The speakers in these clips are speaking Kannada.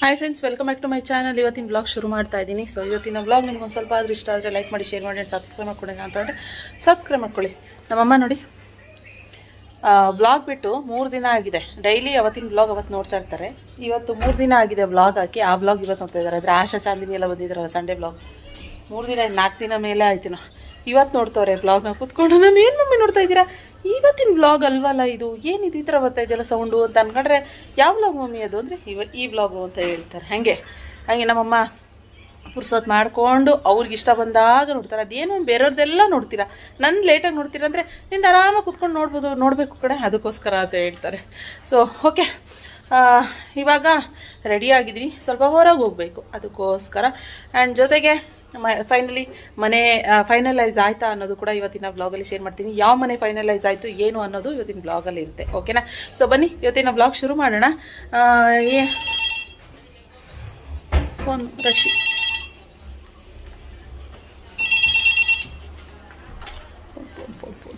Hi friends welcome back to my channel ಇವತ್ತಿನ ಬ್ಲಾಗ್ ಶುರು ಮಾಡ್ತಾ ಇದ್ದೀನಿ ಸೊ ಇವತ್ತಿನ ಬ್ಲಾಗ್ ನಿಮ್ಗೆ ಒಂದು ಸ್ವಲ್ಪ ಆದ್ರೂ ಇಷ್ಟ ಆದರೆ ಲೈಕ್ ಮಾಡಿ ಶೇರ್ ಮಾಡಿ ಸಬ್ಸ್ಕ್ರೈಬ್ ಮಾಡ್ಕೊಳ್ಳಿ ಅಂತಂದರೆ ಸಬ್ಸ್ಕ್ರೈಬ್ ಮಾಡ್ಕೊಳ್ಳಿ ನಮ್ಮಮ್ಮ ನೋಡಿ ಬ್ಲಾಗ್ ಬಿಟ್ಟು ಮೂರು ದಿನ ಆಗಿದೆ ಡೈಲಿ ಅವತ್ತಿನ ಬ್ಲಾಗ್ ಅವತ್ತು ನೋಡ್ತಾ ಇರ್ತಾರೆ ಇವತ್ತು ಮೂರು ದಿನ ಆಗಿದೆ ಬ್ಲಾಗ್ ಹಾಕಿ ಆ ಬ್ಲಾಗ್ ಇವತ್ತು ನೋಡ್ತಾ ಇದ್ದಾರೆ ಅಂದರೆ ಆಶಾ ಚಾಂದಿನಿ ಎಲ್ಲ ಬಂದಿದ್ದಾರಲ್ಲ ಸಂಡೇ ಬ್ಲಾಗ್ ಮೂರು ದಿನ ನಾಲ್ಕು ದಿನ ಮೇಲೆ ಆಯ್ತು ನಾ ಇವತ್ತು ನೋಡ್ತವ್ರೆ ಬ್ಲಾಗ್ನ ಕೂತ್ಕೊಂಡು ನಾನು ಏನು ಮಮ್ಮಿ ನೋಡ್ತಾ ಇದ್ದೀರಾ ಇವತ್ತಿನ ಬ್ಲಾಗ್ ಅಲ್ವಲ್ಲ ಇದು ಏನಿದು ಈ ಥರ ಬರ್ತಾ ಇದೆಯಲ್ಲ ಸೌಂಡು ಅಂತ ಅನ್ಕೊಂಡ್ರೆ ಯಾವ ಬ್ಲಾಗ್ ಮಮ್ಮಿ ಅದು ಅಂದರೆ ಇವ ಈ ಬ್ಲಾಗು ಅಂತ ಹೇಳ್ತಾರೆ ಹಾಗೆ ಹಾಗೆ ನಮ್ಮಮ್ಮ ಪುರ್ಸೊತ್ ಮಾಡಿಕೊಂಡು ಅವ್ರಿಗೆ ಇಷ್ಟ ಬಂದಾಗ ನೋಡ್ತಾರೆ ಅದೇನು ಬೇರೆಯವ್ರದ್ದೆಲ್ಲ ನೋಡ್ತೀರಾ ನನ್ನ ಲೇಟಾಗಿ ನೋಡ್ತೀರಾ ಅಂದರೆ ನಿಂದು ಆರಾಮಾಗಿ ಕುತ್ಕೊಂಡು ನೋಡ್ಬೋದು ನೋಡಬೇಕು ಕಡೆ ಅದಕ್ಕೋಸ್ಕರ ಅಂತ ಹೇಳ್ತಾರೆ ಸೊ ಓಕೆ ಇವಾಗ ರೆಡಿ ಆಗಿದ್ದೀನಿ ಸ್ವಲ್ಪ ಹೊರಗೆ ಹೋಗಬೇಕು ಅದಕ್ಕೋಸ್ಕರ ಆ್ಯಂಡ್ ಜೊತೆಗೆ ಮ ಫೈನಲಿ ಮನೆ ಫೈನಲೈಸ್ ಆಯ್ತಾ ಅನ್ನೋದು ಕೂಡ ಇವತ್ತಿನ ಬ್ಲಾಗಲ್ಲಿ ಶೇರ್ ಮಾಡ್ತೀನಿ ಯಾವ ಮನೆ ಫೈನಲೈಸ್ ಆಯಿತು ಏನು ಅನ್ನೋದು ಇವತ್ತಿನ ಬ್ಲಾಗಲ್ಲಿ ಇರುತ್ತೆ ಓಕೆನಾ ಸೊ ಬನ್ನಿ ಇವತ್ತಿನ ಬ್ಲಾಗ್ ಶುರು ಮಾಡೋಣ ಆ, ಏ phone Rakshi phone phone phone phone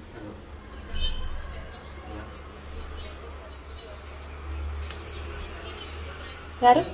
ಯಾರು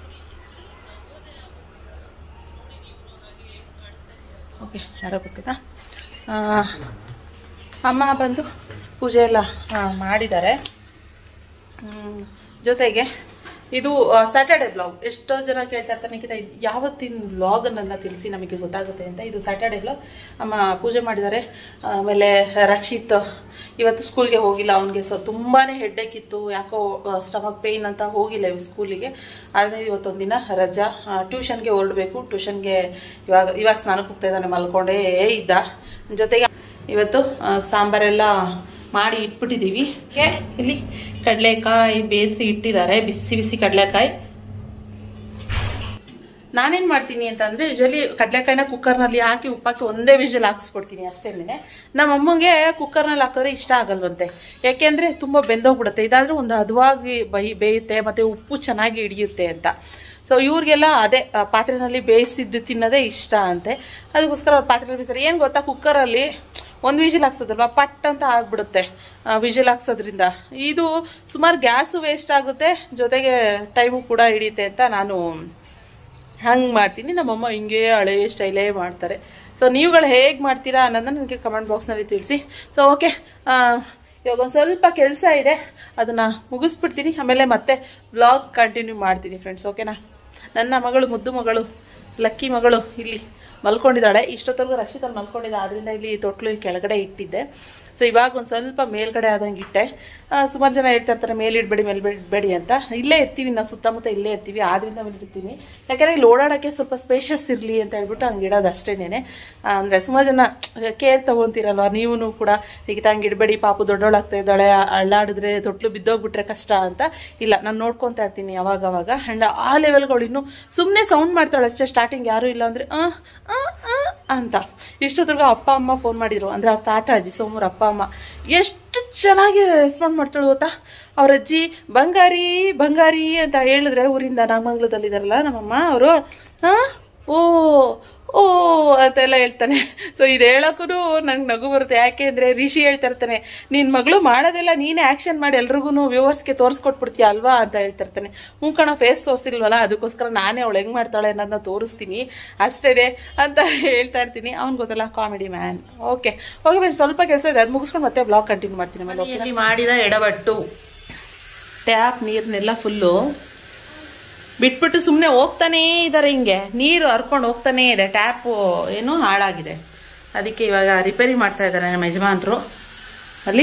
ಓಕೆ ಯಾರೋ ಗೊತ್ತಿಲ್ಲ ಆ, ಅಮ್ಮ ಬಂದು ಪೂಜೆ ಎಲ್ಲ ಆ, ಮಾಡಿದ್ದಾರೆ ಹ್ಮ್, ಜೊತೆಗೆ ಇದು ಸ್ಯಾಟರ್ಡೆ ಬ್ಲಾಗ್ ಎಷ್ಟೋ ಜನ ಕೇಳ್ತಾ ಇರ್ತಾರೆ ನಿಖಿತ ಇದು ಯಾವತ್ತಿನ ಬ್ಲಾಗನ್ನೆಲ್ಲ ತಿಳಿಸಿ ನಮಗೆ ಗೊತ್ತಾಗುತ್ತೆ ಅಂತ ಇದು ಸ್ಯಾಟರ್ಡೆ ಬ್ಲಾಗ್ ಅಮ್ಮ ಪೂಜೆ ಮಾಡಿದ್ದಾರೆ ಆಮೇಲೆ ರಕ್ಷಿತ್ ಇವತ್ತು ಸ್ಕೂಲ್ಗೆ ಹೋಗಿಲ್ಲ ಅವನಿಗೆ ಸೊ ತುಂಬಾ ಹೆಡ್ಡೇಕ್ ಇತ್ತು ಯಾಕೋ ಸ್ಟಮಕ್ ಪೇಯ್ನ್ ಅಂತ ಹೋಗಿಲ್ಲ ಇವ್ ಸ್ಕೂಲಿಗೆ ಆದರೆ ಇವತ್ತೊಂದು ದಿನ ರಜಾ ಟ್ಯೂಷನ್ಗೆ ಹೊರಡಬೇಕು ಟ್ಯೂಷನ್ಗೆ ಇವಾಗ ಇವಾಗ ಸ್ನಾನಕ್ಕೆ ಹೋಗ್ತಾ ಇದ್ದಾನೆ ಮಲ್ಕೊಂಡೇ ಇದ್ದ ಜೊತೆಗೆ ಇವತ್ತು ಆ, ಸಾಂಬಾರೆಲ್ಲ ಮಾಡಿ ಇಟ್ಬಿಟ್ಟಿದ್ದೀವಿ ಏ, ಇಲ್ಲಿ ಕಡಲೆಕಾಯಿ ಬೇಯಿಸಿ ಇಟ್ಟಿದ್ದಾರೆ ಬಿಸಿ ಬಿಸಿ ಕಡಲೆಕಾಯಿ ನಾನೇನ್ ಮಾಡ್ತೀನಿ ಅಂತಂದ್ರೆ ಯೂಶಲಿ ಕಡಲೆಕಾಯಿನ ಕುಕ್ಕರ್ನಲ್ಲಿ ಹಾಕಿ ಉಪ್ಪಾಕಿ ಒಂದೇ ವಿಷಲ್ ಹಾಕಿಸ್ಕೊಡ್ತೀನಿ ಅಷ್ಟೇನೆ ನಮ್ಮ ಅಮ್ಮಂಗೆ ಕುಕ್ಕರ್ನಲ್ಲಿ ಹಾಕಿದ್ರೆ ಇಷ್ಟ ಆಗಲ್ವಂತೆ ಯಾಕೆಂದ್ರೆ ತುಂಬಾ ಬೆಂದೋಗ್ಬಿಡುತ್ತೆ ಇದಾದ್ರೆ ಒಂದು ಹದವಾಗಿ ಬೈ ಬೇಯುತ್ತೆ ಮತ್ತೆ ಉಪ್ಪು ಚೆನ್ನಾಗಿ ಹಿಡಿಯುತ್ತೆ ಅಂತ ಸೊ ಇವ್ರಿಗೆಲ್ಲ ಅದೇ ಆ, ಪಾತ್ರೆನಲ್ಲಿ ಬೇಯಿಸಿದ್ದು ತಿನ್ನೋದೇ ಇಷ್ಟ ಅಂತೆ ಅದಕ್ಕೋಸ್ಕರ ಅವ್ರು ಪಾತ್ರೆಯಲ್ಲಿ ಬೇಯಿಸ್ತಾರೆ ಏನು ಗೊತ್ತಾ ಕುಕ್ಕರಲ್ಲಿ ಒಂದು ವಿಜಿಲ್ ಹಾಕ್ಸೋದಲ್ವಾ ಪಟ್ ಅಂತ ಆಗ್ಬಿಡುತ್ತೆ ವಿಜಿಲ್ ಹಾಕ್ಸೋದ್ರಿಂದ ಇದು ಸುಮಾರು ಗ್ಯಾಸು ವೇಸ್ಟ್ ಆಗುತ್ತೆ ಜೊತೆಗೆ ಟೈಮು ಕೂಡ ಹಿಡಿಯುತ್ತೆ ಅಂತ ನಾನು ಹಂಗೆ ಮಾಡ್ತೀನಿ ನಮ್ಮಮ್ಮ ಹಿಂಗೆ ಹಳೆ ಸ್ಟೈಲೇ ಮಾಡ್ತಾರೆ ಸೊ ನೀವುಗಳು ಹೇಗೆ ಮಾಡ್ತೀರಾ ಅನ್ನೋದನ್ನ ನನಗೆ ಕಮೆಂಟ್ ಬಾಕ್ಸ್ನಲ್ಲಿ ತಿಳಿಸಿ ಸೊ ಓಕೆ ಇವಾಗ ಒಂದು ಸ್ವಲ್ಪ ಕೆಲಸ ಇದೆ ಅದನ್ನು ಮುಗಿಸ್ಬಿಡ್ತೀನಿ ಆಮೇಲೆ ಮತ್ತೆ ಬ್ಲಾಗ್ ಕಂಟಿನ್ಯೂ ಮಾಡ್ತೀನಿ ಫ್ರೆಂಡ್ಸ್ ಓಕೆನಾ ನನ್ನ ಮಗಳು ಮುದ್ದು ಮಗಳು ಲಕ್ಕಿ ಮಗಳು ಇಲ್ಲಿ ಮಲ್ಕೊಂಡಿದ್ದಾಳೆ ಇಷ್ಟೊತ್ತವರೆಗೂ ರಕ್ಷಿತಲ್ಲಿ ಮಲ್ಕೊಂಡಿದ್ದೆ ಆದ್ರಿಂದ ಇಲ್ಲಿ ತೊಟ್ಲು ಇಲ್ಲಿ ಕೆಳಗಡೆ ಇಟ್ಟಿದ್ದೆ ಸೊ ಇವಾಗ ಒಂದು ಸ್ವಲ್ಪ ಮೇಲ್ಗಡೆ ಆದಂಗೆ ಇಟ್ಟೆ ಸುಮಾರು ಜನ ಹೇಳ್ತಾ ಇರ್ತಾರೆ ಮೇಲಿಡ್ಬೇಡಿ ಮೇಲ್ಬಿಡ್ಬೇಡಿ ಅಂತ ಇಲ್ಲೇ ಇರ್ತೀವಿ ನಾವು ಸುತ್ತಮುತ್ತ ಇಲ್ಲೇ ಇರ್ತೀವಿ ಆದ್ರಿಂದ ಮೇಲಿರ್ತೀನಿ ಯಾಕಂದರೆ ಇಲ್ಲಿ ಓಡಾಡೋಕ್ಕೆ ಸ್ವಲ್ಪ ಸ್ಪೇಷಸ್ ಇರಲಿ ಅಂತ ಹೇಳ್ಬಿಟ್ಟು ಹಂಗೆ ಇಡೋದು ಅಷ್ಟೇನೆ ಅಂದರೆ ಸುಮಾರು ಜನ ಕೇರ್ ತೊಗೊತೀರಲ್ವ ನೀವು ಕೂಡ ಈಗ ಹಂಗೆ ಇಡಬೇಡಿ ಪಾಪು ದೊಡ್ಡವಳಾಗ್ತಾ ಇದ್ದಾಳೆ ಅಳ್ಳಾಡಿದ್ರೆ ತೊಟ್ಲು ಬಿದ್ದೋಗ್ಬಿಟ್ರೆ ಕಷ್ಟ ಅಂತ ಇಲ್ಲ ನಾನು ನೋಡ್ಕೊತಾ ಇರ್ತೀನಿ ಅವಾಗ ಅವಾಗ ಆ್ಯಂಡ್ ಆ ಲೆವೆಲ್ಗಳು ಇನ್ನು ಸುಮ್ಮನೆ ಸೌಂಡ್ ಮಾಡ್ತಾಳೆ ಅಷ್ಟೇ ಸ್ಟಾರ್ಟಿಂಗ್ ಯಾರೂ ಇಲ್ಲ ಅಂದರೆ ಅಂತ ಇಷ್ಟೊತ್ತಿಗೆ ಅಪ್ಪ ಅಮ್ಮ ಫೋನ್ ಮಾಡಿದ್ರು ಅಂದರೆ ಅವ್ರ ತಾತ ಅಜ್ಜಿ ಸೋಮೂರು ಅಪ್ಪ ಅಮ್ಮ ಎಷ್ಟು ಚೆನ್ನಾಗಿ ರೆಸ್ಪಾಂಡ್ ಮಾಡ್ತಾಳೆ ಗೊತ್ತಾ ಅವ್ರ ಅಜ್ಜಿ ಬಂಗಾರಿ ಬಂಗಾರಿ ಅಂತ ಹೇಳಿದ್ರೆ ಊರಿಂದ ನಾಗಮಂಗ್ಲದಲ್ಲಿದ್ದಾರಲ್ಲ ನಮ್ಮಮ್ಮ ಅವರು ಹಾಂ ಓ ಓ ಅಂತೆಲ್ಲ ಹೇಳ್ತಾನೆ ಸೊ ಇದು ಹೇಳೋಕ್ಕೂ ನಂಗೆ ನಗು ಬರುತ್ತೆ ಯಾಕೆ ಅಂದರೆ ರಿಷಿ ಹೇಳ್ತಾ ಇರ್ತಾನೆ ನಿನ್ನ ಮಗಳು ಮಾಡೋದೆಲ್ಲ ನೀನೇ ಆ್ಯಕ್ಷನ್ ಮಾಡಿ ಎಲ್ರಿಗೂ ವ್ಯೂವರ್ಸ್ಗೆ ತೋರಿಸ್ಕೊಟ್ಬಿಡ್ತೀಯ ಅಲ್ವಾ ಅಂತ ಹೇಳ್ತಿರ್ತಾನೆ ಹ್ಞೂ ಕಣ ಫೇಸ್ ತೋರಿಸಿಲ್ವಲ್ಲ ಅದಕ್ಕೋಸ್ಕರ ನಾನೇ ಅವಳು ಹೆಂಗೆ ಮಾಡ್ತಾಳೆ ಅನ್ನೋದನ್ನ ತೋರಿಸ್ತೀನಿ ಅಷ್ಟೇ ಅಂತ ಹೇಳ್ತಾ ಇರ್ತೀನಿ ಅವ್ನು ಗೊತ್ತಲ್ಲ comedy man okay okay friends ಸ್ವಲ್ಪ ಕೆಲಸ ಇದೆ ಅದು ಮುಗಿಸ್ಕೊಂಡು ಮತ್ತೆ ಬ್ಲಾಗ್ ಕಂಟಿನ್ಯೂ ಮಾಡ್ತೀನಿ ಆಮೇಲೆ ಓಕೆ ಮಾಡಿದ ಎಡವಟ್ಟು ಟ್ಯಾಪ್ ನೀರನ್ನೆಲ್ಲ ಫುಲ್ಲು ಬಿಟ್ಬಿಟ್ಟು ಸುಮ್ಮನೆ ಹೋಗ್ತಾನೇ ಇದ್ದಾರೆ ಹಿಂಗೆ ನೀರು ಹರ್ಕೊಂಡು ಹೋಗ್ತಾನೇ ಇದೆ ಟ್ಯಾಪು ಏನು ಹಾಳಾಗಿದೆ ಅದಕ್ಕೆ ಇವಾಗ ರಿಪೇರಿ ಮಾಡ್ತಾ ಇದ್ದಾರೆ ನಮ್ಮ ಯಜಮಾನ್ರು ಅಲ್ಲಿ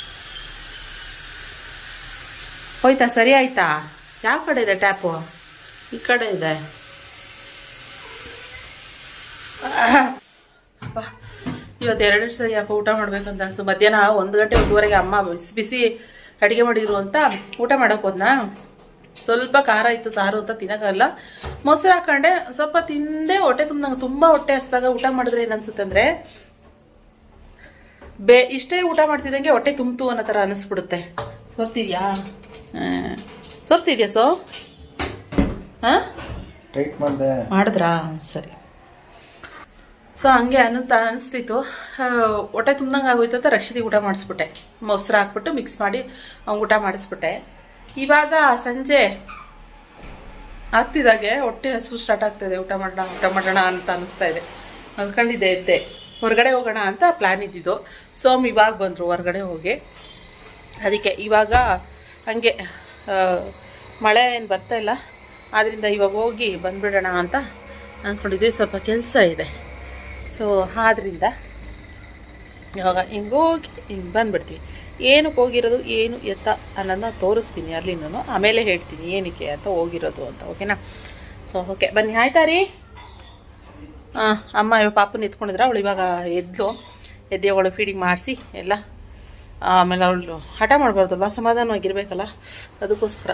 ಹೋಯ್ತಾ ಸರಿ ಆಯ್ತಾ ಯಾವ ಕಡೆ ಇದೆ ಟ್ಯಾಪು ಈ ಕಡೆ ಇದೆ ಅಬ್ಬಾ, ಇವತ್ತು ಎರಡು ಸರಿ ಯಾಕೋ ಊಟ ಮಾಡ್ಬೇಕು ಅಂತ ಅನ್ಸು ಮಧ್ಯಾಹ್ನ ಒಂದು ಗಂಟೆ ಒಂದೂವರೆಗೆ ಅಮ್ಮ ಬಿಸಿ ಬಿಸಿ ಅಡಿಗೆ ಮಾಡಿದ್ರು ಅಂತ ಊಟ ಮಾಡಕ್ ಹೋದ್ನಾ ಸ್ವಲ್ಪ ಖಾರ ಇತ್ತು ಸಾರು ಅಂತ ತಿನ್ನಕ್ಕಾಗಲ್ಲ ಮೊಸರು ಹಾಕೊಂಡೆ ಸ್ವಲ್ಪ ತಿಂದೆ ಹೊಟ್ಟೆ ತುಂಬ ನಂಗೆ ತುಂಬಾ ಹೊಟ್ಟೆ ಹಸ್ದಾಗ ಊಟ ಮಾಡಿದ್ರೆ ಏನನ್ಸುತ್ತೆ ಅಂದ್ರೆ ಬೇ ಇಷ್ಟೇ ಊಟ ಮಾಡ್ತಿದ್ದಂಗೆ ಹೊಟ್ಟೆ ತುಂಬ್ತು ಅನ್ನೋ ಥರ ಅನಿಸ್ಬಿಡುತ್ತೆ ಸೋರ್ತಿದ್ಯಾ ಹ್ಮ್. ಸೋರ್ತಿದ್ಯಾ ಸೊ ಹಾ ಟೈಟ್ ಮಾಡಿದೆ ಮಾಡಿದ್ರಾ ಸರಿ ಸೊ ಹಂಗೆ ಅನ್ನಂತ ಅನಿಸ್ತಿತ್ತು ಆ, ಹೊಟ್ಟೆ ತುಂಬ್ದಂಗೆ ಆಗೋಯ್ತು ಅಂತ ರಕ್ಷಿತಿಗೆ ಊಟ ಮಾಡಿಸ್ಬಿಟ್ಟೆ ಮೊಸರು ಹಾಕ್ಬಿಟ್ಟು ಮಿಕ್ಸ್ ಮಾಡಿ ಅವ್ನಿಗೆ ಊಟ ಮಾಡಿಸ್ಬಿಟ್ಟೆ ಇವಾಗ ಸಂಜೆ ಆಗ್ತಿದ್ದಾಗೆ ಹೊಟ್ಟೆ ಹಸು ಸ್ಟಾರ್ಟ್ ಆಗ್ತಾಯಿದೆ ಊಟ ಮಾಡೋಣ ಊಟ ಮಾಡೋಣ ಅಂತ ಅನಿಸ್ತಾ ಇದೆ ಅಂದ್ಕೊಂಡಿದ್ದೆ ಎದ್ದೆ ಹೊರಗಡೆ ಹೋಗೋಣ ಅಂತ ಪ್ಲ್ಯಾನ್ ಇದ್ದಿದ್ದು ಸೋಮ್ ಇವಾಗ ಬಂದರು ಹೊರಗಡೆ ಹೋಗಿ ಅದಕ್ಕೆ ಇವಾಗ ಹಾಗೆ ಆ, ಮಳೆ ಏನು ಬರ್ತಾ ಇಲ್ಲ ಆದ್ದರಿಂದ ಇವಾಗ ಹೋಗಿ ಬಂದ್ಬಿಡೋಣ ಅಂತ ಅಂದ್ಕೊಂಡಿದ್ವಿ ಸ್ವಲ್ಪ ಕೆಲಸ ಇದೆ ಸೊ ಆದ್ದರಿಂದ ಇವಾಗ ಹಿಂಗೆ ಹೋಗಿ ಹಿಂಗೆ ಬಂದ್ಬಿಡ್ತೀವಿ ಏನಕ್ಕೆ ಹೋಗಿರೋದು ಏನು ಎತ್ತ ಅನ್ನೋದನ್ನ ತೋರಿಸ್ತೀನಿ ಅಲ್ಲಿನೂ ಆಮೇಲೆ ಹೇಳ್ತೀನಿ ಏನಕ್ಕೆ ಅಂತ ಹೋಗಿರೋದು ಅಂತ ಓಕೆನಾ ಸೊ ಓಕೆ ಬನ್ನಿ ಆಯ್ತಾ ರೀ ಹಾಂ ಅಮ್ಮ ಇವಾಗ ಪಾಪನ ಎತ್ಕೊಂಡಿದ್ರೆ ಅವಳು ಇವಾಗ ಎದ್ಲು ಎದ್ದು ಅವಳು ಫೀಡಿಂಗ್ ಮಾಡಿಸಿ ಎಲ್ಲ ಆಮೇಲೆ ಅವಳು ಹಠ ಮಾಡಬಾರ್ದಲ್ವ ಸಮಾಧಾನವಾಗಿರ್ಬೇಕಲ್ಲ ಅದಕ್ಕೋಸ್ಕರ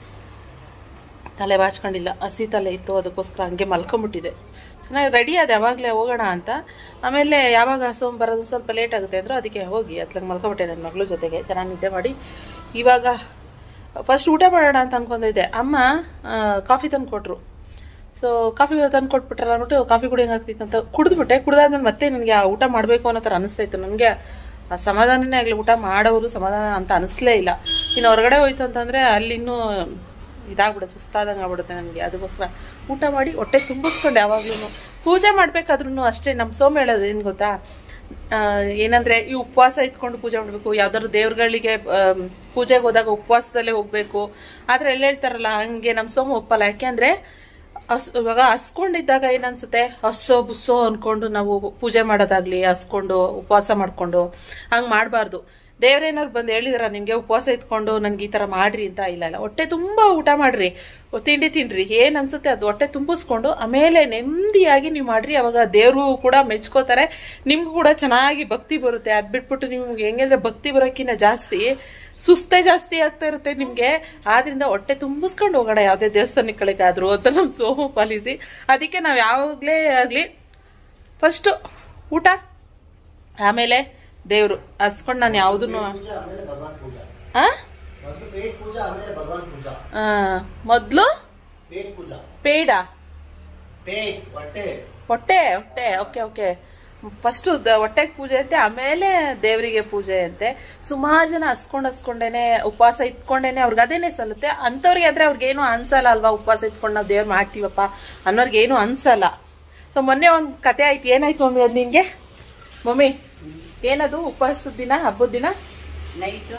ತಲೆ ಬಾಚ್ಕೊಂಡಿಲ್ಲ ಹಸಿ ತಲೆ ಇತ್ತು ಅದಕ್ಕೋಸ್ಕರ ಹಂಗೆ ಮಲ್ಕೊಂಬಿಟ್ಟಿದೆ ಚೆನ್ನಾಗಿ ರೆಡಿ ಆದೆ ಯಾವಾಗಲೇ ಹೋಗೋಣ ಅಂತ ಆಮೇಲೆ ಯಾವಾಗ ಸೋಮ್ ಬರೋದು ಸ್ವಲ್ಪ ಲೇಟ್ ಆಗುತ್ತೆ ಅಂದರು ಅದಕ್ಕೆ ಹೋಗಿ ಅತ್ಲಂಗೆ ಮಲ್ಕೊಬಿಟ್ಟೆ ನನ್ನ ಮಗಳ ಜೊತೆಗೆ ಚೆನ್ನಾಗಿ ನಿದ್ದೆ ಮಾಡಿ ಇವಾಗ ಫಸ್ಟ್ ಊಟ ಮಾಡೋಣ ಅಂತ ಅನ್ಕೊಂಡಿದ್ದೆ ಅಮ್ಮ ಆ, ಕಾಫಿ ತಂದು ಕೊಟ್ಟರು ಸೊ ಕಾಫಿ ತಂದು ಕೊಟ್ಬಿಟ್ರಲ್ಲ ಅಂದ್ಬಿಟ್ಟು ಕಾಫಿ ಕುಡಿಯಂಗೆ ಆಗ್ತಿತ್ತು ಅಂತ ಕುಡಿದ್ಬಿಟ್ಟೆ ಕುಡ್ದಾದ್ಮೇಲೆ ಮತ್ತೆ ನನಗೆ ಆ ಊಟ ಮಾಡಬೇಕು ಅನ್ನೋ ಥರ ಅನಿಸ್ತಾ ಇತ್ತು ನನಗೆ ಆ ಸಮಾಧಾನನೇ ಆಗಲಿ ಊಟ ಮಾಡೋರು ಸಮಾಧಾನ ಅಂತ ಅನಿಸ್ಲೇ ಇಲ್ಲ ಇನ್ನು ಹೊರಗಡೆ ಹೋಯ್ತು ಅಂತಂದರೆ ಅಲ್ಲಿ ಇನ್ನೂ ಇದಾಗ್ಬಿಡುತ್ತೆ ಸುಸ್ತಾದಂಗೆ ಆಗ್ಬಿಡುತ್ತೆ ನನಗೆ ಅದಕ್ಕೋಸ್ಕರ ಊಟ ಮಾಡಿ ಹೊಟ್ಟೆ ತುಂಬಿಸ್ಕೊಂಡು ಯಾವಾಗ್ಲೂ ಪೂಜೆ ಮಾಡ್ಬೇಕಾದ್ರೂ ಅಷ್ಟೇ ನಮ್ಮ ಸೋಮ ಹೇಳೋದು ಏನು ಗೊತ್ತಾ ಆ, ಏನಂದ್ರೆ ಈ ಉಪವಾಸ ಇಟ್ಕೊಂಡು ಪೂಜೆ ಮಾಡಬೇಕು ಯಾವ್ದಾದ್ರು ದೇವ್ರುಗಳಿಗೆ ಆಮ್, ಪೂಜೆಗೆ ಹೋದಾಗ ಉಪವಾಸದಲ್ಲೇ ಹೋಗ್ಬೇಕು ಆದ್ರೆ ಎಲ್ಲ ಹೇಳ್ತಾರಲ್ಲ ಹಂಗೆ ನಮ್ಮ ಸೋಮ ಒಪ್ಪಲ್ಲ ಯಾಕೆಂದ್ರೆ ಹಸ್ ಇವಾಗ ಹಸ್ಕೊಂಡಿದ್ದಾಗ ಏನನ್ಸುತ್ತೆ ಹಸ್ಸೋ ಬುಸ್ಸೋ ಅನ್ಕೊಂಡು ನಾವು ಪೂಜೆ ಮಾಡೋದಾಗ್ಲಿ ಹಸ್ಕೊಂಡು ಉಪವಾಸ ಮಾಡ್ಕೊಂಡು ಹಂಗೆ ಮಾಡಬಾರ್ದು ದೇವ್ರೇನಾದ್ರು ಬಂದು ಹೇಳಿದಾರ ನಿಮಗೆ ಉಪವಾಸ ಇಟ್ಕೊಂಡು ನನಗೆ ಈ ಥರ ಮಾಡ್ರಿ ಅಂತ ಇಲ್ಲ ಇಲ್ಲ ಹೊಟ್ಟೆ ತುಂಬ ಊಟ ಮಾಡ್ರಿ ತಿಂಡಿ ತಿನ್ರಿ ಏನು ಅನ್ಸುತ್ತೆ ಅದು ಹೊಟ್ಟೆ ತುಂಬಿಸ್ಕೊಂಡು ಆಮೇಲೆ ನೆಮ್ಮದಿಯಾಗಿ ನೀವು ಮಾಡ್ರಿ ಅವಾಗ ದೇವರು ಕೂಡ ಮೆಚ್ಕೋತಾರೆ ನಿಮ್ಗೂ ಕೂಡ ಚೆನ್ನಾಗಿ ಭಕ್ತಿ ಬರುತ್ತೆ ಅದು ಬಿಟ್ಬಿಟ್ಟು ನಿಮ್ಗೆ ಹೆಂಗಂದ್ರೆ ಭಕ್ತಿ ಬರೋಕ್ಕಿಂತ ಜಾಸ್ತಿ ಸುಸ್ತೇ ಜಾಸ್ತಿ ಆಗ್ತಾ ಇರುತ್ತೆ ನಿಮಗೆ ಆದ್ರಿಂದ ಹೊಟ್ಟೆ ತುಂಬಿಸ್ಕೊಂಡು ಹೋಗೋಣ ಯಾವುದೇ ದೇವಸ್ಥಾನಗಳಿಗಾದ್ರು ಅಂತ ನಮ್ಮ ಸೋಮು ಪಾಲಿಸಿ ಅದಕ್ಕೆ ನಾವು ಯಾವಾಗಲೇ ಆಗಲಿ ಫಸ್ಟು ಊಟ ಆಮೇಲೆ ದೇವರು ಹಸ್ಕೊಂಡು ನಾನು ಯಾವುದನ್ನು ಪೂಜಾ ಆಮೇಲೆ ಭಗವಾನ್ ಪೂಜಾ ಆ ಮೊದಲು ಪೇಟ್ ಪೂಜಾ ಆಮೇಲೆ ಭಗವಾನ್ ಪೂಜಾ ಆ, ಮೊದ್ಲು ಪೇಟ್ ಪೂಜಾ ಪೇಡ ಪೇಟ್ ಹೊಟ್ಟೆ ಹೊಟ್ಟೆ ಹೊಟ್ಟೆ ಓಕೆ ಓಕೆ ಫಸ್ಟು ಹೊಟ್ಟೆಗೆ ಪೂಜೆ ಅಂತೆ ಆಮೇಲೆ ದೇವರಿಗೆ ಪೂಜೆ ಅಂತೆ ಸುಮಾರು ಜನ ಹಸ್ಕೊಂಡು ಹಸ್ಕೊಂಡೇನೆ ಉಪವಾಸ ಇಟ್ಕೊಂಡೇನೆ ಅವ್ರಿಗೆ ಅದೇನೆ ಸಲ್ಲುತ್ತೆ ಅಂಥವ್ರಿಗೆ ಆದ್ರೆ ಅವ್ರಿಗೇನು ಅನ್ಸಲ್ಲ ಅಲ್ವಾ ಉಪವಾಸ ಇಟ್ಕೊಂಡು ನಾವು ದೇವ್ರು ಮಾಡ್ತೀವಪ್ಪ ಅನ್ನೋರ್ಗೆ ಏನು ಅನ್ಸಲ್ಲ ಸೊ ಮೊನ್ನೆ ಒಂದು ಕತೆ ಆಯ್ತು ಏನಾಯ್ತು ಮಮ್ಮಿ ಅದು ನಿಂಗೆ ಮಮ್ಮಿ ಏನದು ಉಪವಾಸದ ದಿನ ಹಬ್ಬದ ದಿನ ನೈಟು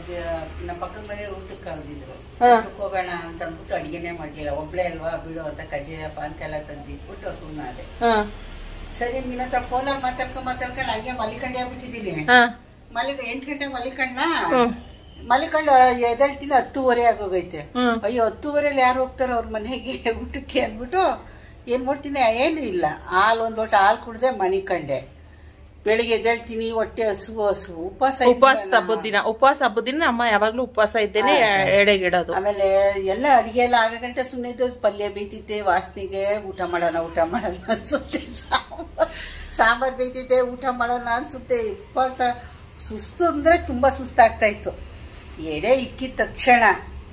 ನಮ್ಮ ಪಕ್ಕದ ಮನೆ ಊಟಕ್ಕೆ ಕರೆದಿದ್ರು ಹಾ. ಊಟಕ್ಕೆ ಹೋಗೋಣ ಅಂತ ಅಂದ್ಬಿಟ್ಟು ಅಡಿಗೆನೆ ಮಾಡ್ಲಿಲ್ಲ ಒಬ್ಳೆ ಅಲ್ವಾ ಬಿಡು ಅಂತ ಕಜ್ಜಾಯ ಪಾನ್ಕೆಲ್ಲ ತಂದಿಟ್ಬಿಟ್ಟು ಸುಮ್ಮನೆ ಹಾ ಸರಿ ನಿನ್ನ ಹತ್ರ ಫೋನಲ್ಲಿ ಮಾತಾಡ್ಕೊಂಡ್ ಮಾತಾಡ್ಕೊಂಡು ಹಂಗೆ ಮಲಿಕಂಡೆ ಆಗ್ಬಿಟ್ಟಿದ್ದೀನಿ ಹಾ ಮಲಿಕ ಎಂಟು ಗಂಟೆಗೆ ಮಲಿಕಂಡ ಹ್ಮ್ ಮಲಿಕಂಡು ಎದ್ದೇಳ್ತೀನಿ ಹತ್ತುವರೆ ಆಗೋಗೈತೆ ಹ್ಮ್ ಅಯ್ಯೋ ಹತ್ತುವರೆಲಿ ಯಾರು ಹೋಗ್ತಾರೋ ಅವ್ರ ಮನೆಗೆ ಊಟಕ್ಕೆ ಅಂದ್ಬಿಟ್ಟು ಏನ್ ಮಾಡ್ತೀನಿ ಏನು ಇಲ್ಲ ಹಾಲು ಒಂದ್ ಲೋಟ ಹಾಲು ಕುಡ್ದೆ ಮನಿಕಂಡೆ ಬೆಳಿಗ್ಗೆ ಎದ್ದೇಳ್ತೀನಿ ಹೊಟ್ಟೆ ಹಸು ಹಸು ಉಪವಾಸ ಉಪವಾಸ ಇದ್ವಲ್ಲ. ಹಬ್ಬದ ದಿನ ಉಪವಾಸ ಹಬ್ಬದ ದಿನ ಅಮ್ಮ ಯಾವಾಗ್ಲೂ ಉಪವಾಸ ಇದ್ದೇನೆ ಎಡೆಗಿಡೋದು ಆಮೇಲೆ ಎಲ್ಲ ಅಡಿಗೆ ಎಲ್ಲ ಆಗ ಗಂಟೆ ಸುಮ್ಮನೆ ಇದ್ದು ಪಲ್ಯ ಬೇಯ್ತಿದ್ದೆ ವಾಸನೆಗೆ ಊಟ ಮಾಡೋಣ ಊಟ ಮಾಡೋಣ ಅನ್ಸುತ್ತೆ ಸಾಂಬಾರ್ ಸಾಂಬಾರ್ ಬೇಯ್ತಿದ್ದೆ ಊಟ ಮಾಡೋಣ ಅನ್ಸುತ್ತೆ ಉಪವಾಸ ಸುಸ್ತು ಅಂದ್ರೆ ತುಂಬಾ ಸುಸ್ತಾಗ್ತಾ ಇತ್ತು ಎಡೆ ಇಕ್ಕಿದ ತಕ್ಷಣ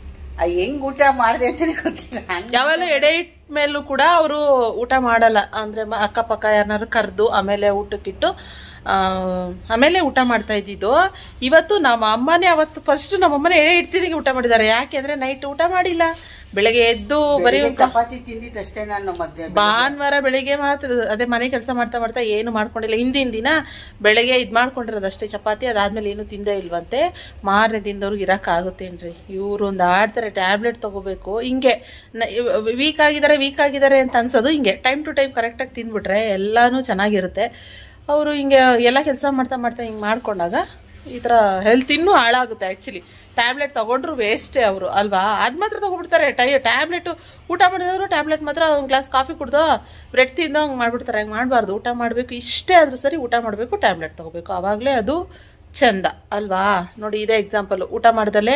ಆ ಹೆಂಗ್ ಊಟ ಮಾಡಿದೆ ಅಂತಾನೆ ಗೊತ್ತಿಲ್ಲ ಹಂಗ್ ಯಾವಾಗಲೂ ಎಡೆ ಇಟ್ಟ ಮೇಲೂ ಕೂಡ ಅವರು ಊಟ ಮಾಡಲ್ಲ ಅಂದ್ರೆ ಮ- ಅಕ್ಕಪಕ್ಕ ಯಾರನ್ನಾರು ಕರೆದು ಆಮೇಲೆ ಊಟಕ್ಕಿಟ್ಟು ಆ, ಆಮೇಲೆ ಊಟ ಮಾಡ್ತಾ ಇದ್ದಿದ್ದು ಇವತ್ತು ನಮ್ಮ ಅಮ್ಮನೇ ಅವತ್ತು ಫಸ್ಟ್ ನಮ್ಮ ಅಮ್ಮನೇ ಎಡೆ ಇಡ್ತಿದ್ದೀಗೆ ಊಟ ಮಾಡಿದ್ದಾರೆ ಯಾಕೆ ಅಂದ್ರೆ ನೈಟ್ ಊಟ ಮಾಡಿಲ್ಲ ಬೆಳಗ್ಗೆ ಎದ್ದು ಬರೀ ಬೆಳಿಗ್ಗೆ ಒಂದ್ ಚಪಾತಿ ತಿಂದಿದ್ದಷ್ಟೇ ನಾನು ಮಧ್ಯ ಭಾನುವಾರ ಬೆಳಿಗ್ಗೆ ಮಾತ್ರ ಅದೇ ಮನೆ ಕೆಲಸ ಮಾಡ್ತಾ ಮಾಡ್ತಾ ಏನು ಮಾಡ್ಕೊಂಡಿಲ್ಲ ಹಿಂದಿನ ದಿನ ಬೆಳಗ್ಗೆ ಇದು ಮಾಡ್ಕೊಂಡಿರೋದು ಅಷ್ಟೇ ಚಪಾತಿ ಅದಾದ್ಮೇಲೆ ಏನು ತಿಂದೇ ಇಲ್ವಂತೆ ಮಾರನೇ ದಿನದವ್ರಿಗೆ ಇರೋಕ್ಕಾಗುತ್ತೇನ್ರಿ ಇವ್ರು ಒಂದು ಆಡ್ತಾರೆ ಟ್ಯಾಬ್ಲೆಟ್ ತಗೋಬೇಕು ಹಿಂಗೆ ವೀಕ್ ಆಗಿದ್ದಾರೆ ವೀಕ್ ಆಗಿದ್ದಾರೆ ಅಂತ ಅನ್ಸೋದು ಹಿಂಗೆ ಟೈಮ್ ಟು ಟೈಮ್ ಕರೆಕ್ಟಾಗಿ ತಿಂದ್ಬಿಟ್ರೆ ಎಲ್ಲಾನು ಚೆನ್ನಾಗಿರುತ್ತೆ ಅವರು ಹಿಂಗೆ ಎಲ್ಲ ಕೆಲಸ ಮಾಡ್ತಾ ಮಾಡ್ತಾ ಹಿಂಗೆ ಮಾಡ್ಕೊಂಡಾಗ ಈ ಥರ ಹೆಲ್ತ್ ಇನ್ನೂ ಹಾಳಾಗುತ್ತೆ ಆ್ಯಕ್ಚುಲಿ ಟ್ಯಾಬ್ಲೆಟ್ ತಗೊಂಡ್ರು ವೇಸ್ಟೇ ಅವರು ಅಲ್ವಾ ಅದು ಮಾತ್ರ ತಗೊಬಿಡ್ತಾರೆ ಟೈ ಟ್ಯಾಬ್ಲೆಟು ಊಟ ಮಾಡಿದವರು ಟ್ಯಾಬ್ಲೆಟ್ ಮಾತ್ರ ಒಂದು ಗ್ಲಾಸ್ ಕಾಫಿ ಕುಡ್ದೋ ಬ್ರೆಡ್ ತಿಂದೋ ಹಂಗೆ ಮಾಡ್ಬಿಡ್ತಾರೆ ಹಂಗೆ ಮಾಡಬಾರ್ದು ಊಟ ಮಾಡಬೇಕು ಇಷ್ಟೇ ಆದರೂ ಸರಿ ಊಟ ಮಾಡಬೇಕು ಟ್ಯಾಬ್ಲೆಟ್ ತಗೋಬೇಕು ಆವಾಗಲೇ ಅದು ಚಂದ ಅಲ್ವಾ ನೋಡಿ ಇದೇ ಎಕ್ಸಾಂಪಲ್ ಊಟ ಮಾಡ್ದಲೇ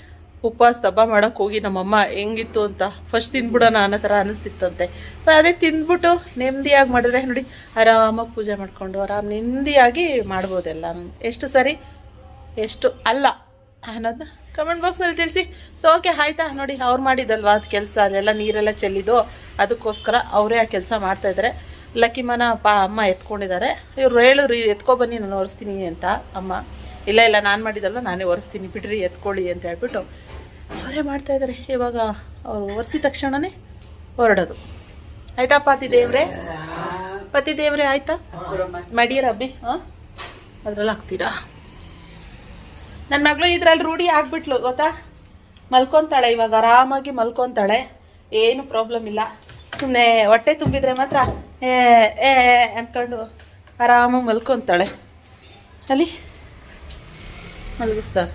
ಉಪವಾಸ ದಬ್ಬ ಮಾಡಕ್ಕೆ ಹೋಗಿ ನಮ್ಮಮ್ಮ ಹೆಂಗಿತ್ತು ಅಂತ ಫಸ್ಟ್ ತಿಂದ್ಬಿಡೋಣ ಅನ್ನೋ ಥರ ಅನಿಸ್ತಿತ್ತಂತೆ ಅದೇ ತಿಂದ್ಬಿಟ್ಟು ನೆಮ್ಮದಿಯಾಗಿ ಮಾಡಿದ್ರೆ ನೋಡಿ ಆರಾಮಾಗಿ ಪೂಜೆ ಮಾಡಿಕೊಂಡು ಆರಾಮ್ ನೆಮ್ಮದಿಯಾಗಿ ಮಾಡ್ಬೋದೆಲ್ಲ ಎಷ್ಟು ಸರಿ ಎಷ್ಟು ಅಲ್ಲ ಅನ್ನೋದನ್ನ ಕಮೆಂಟ್ ಬಾಕ್ಸ್ನಲ್ಲಿ ತಿಳಿಸಿ ಸೊ ಓಕೆ ಆಯ್ತಾ ನೋಡಿ ಅವ್ರು ಮಾಡಿದಲ್ವಾ ಅದು ಕೆಲಸ ಅಲ್ಲೆಲ್ಲ ನೀರೆಲ್ಲ ಚೆಲ್ಲಿದ್ದು ಅದಕ್ಕೋಸ್ಕರ ಅವರೇ ಆ ಕೆಲಸ ಮಾಡ್ತಾ ಇದ್ದಾರೆ ಲಕ್ಕಿಮನ ಪಾ ಅಮ್ಮ ಎತ್ಕೊಂಡಿದ್ದಾರೆ ಇವ್ರು ಹೇಳಿದ್ರು ಎತ್ಕೊ ಬನ್ನಿ ನಾನು ಒರೆಸ್ತೀನಿ ಅಂತ ಅಮ್ಮ ಇಲ್ಲ ಇಲ್ಲ ನಾನು ಮಾಡಿದಲ್ವ ನಾನೇ ಒರೆಸ್ತೀನಿ ಬಿಡ್ರಿ ಎತ್ಕೊಳ್ಳಿ ಅಂತ ಹೇಳ್ಬಿಟ್ಟು ಅವರೇ ಮಾಡ್ತಾ ಇದ್ದಾರೆ ಇವಾಗ ಅವ್ರು ಒರೆಸಿದ ತಕ್ಷಣನೇ ಹೊರಡೋದು ಆಯ್ತಾ ಪತಿ ದೇವ್ರೆ ಪತಿ ದೇವ್ರೆ ಆಯ್ತಾ ಮಡಿಯರ ಅಬ್ಬಿ ಹಾಂ ಅದ್ರಲ್ಲಿ ಹಾಕ್ತೀರಾ ನನ್ನ ಮಗಳು ಇದ್ರಲ್ಲಿ ರೂಢಿ ಆಗ್ಬಿಟ್ಲು ಗೊತ್ತಾ ಮಲ್ಕೊಂತಾಳೆ ಇವಾಗ ಆರಾಮಾಗಿ ಮಲ್ಕೊಂತಾಳೆ ಏನು ಪ್ರಾಬ್ಲಮ್ ಇಲ್ಲ ಸುಮ್ಮನೆ ಹೊಟ್ಟೆ ತುಂಬಿದ್ರೆ ಮಾತ್ರ ಏ ಏ ಅನ್ಕೊಂಡು ಆರಾಮಾಗಿ ಮಲ್ಕೊಂತಾಳೆ ಅಲ್ಲಿ ಮಲಗಿಸ್ತಾರೆ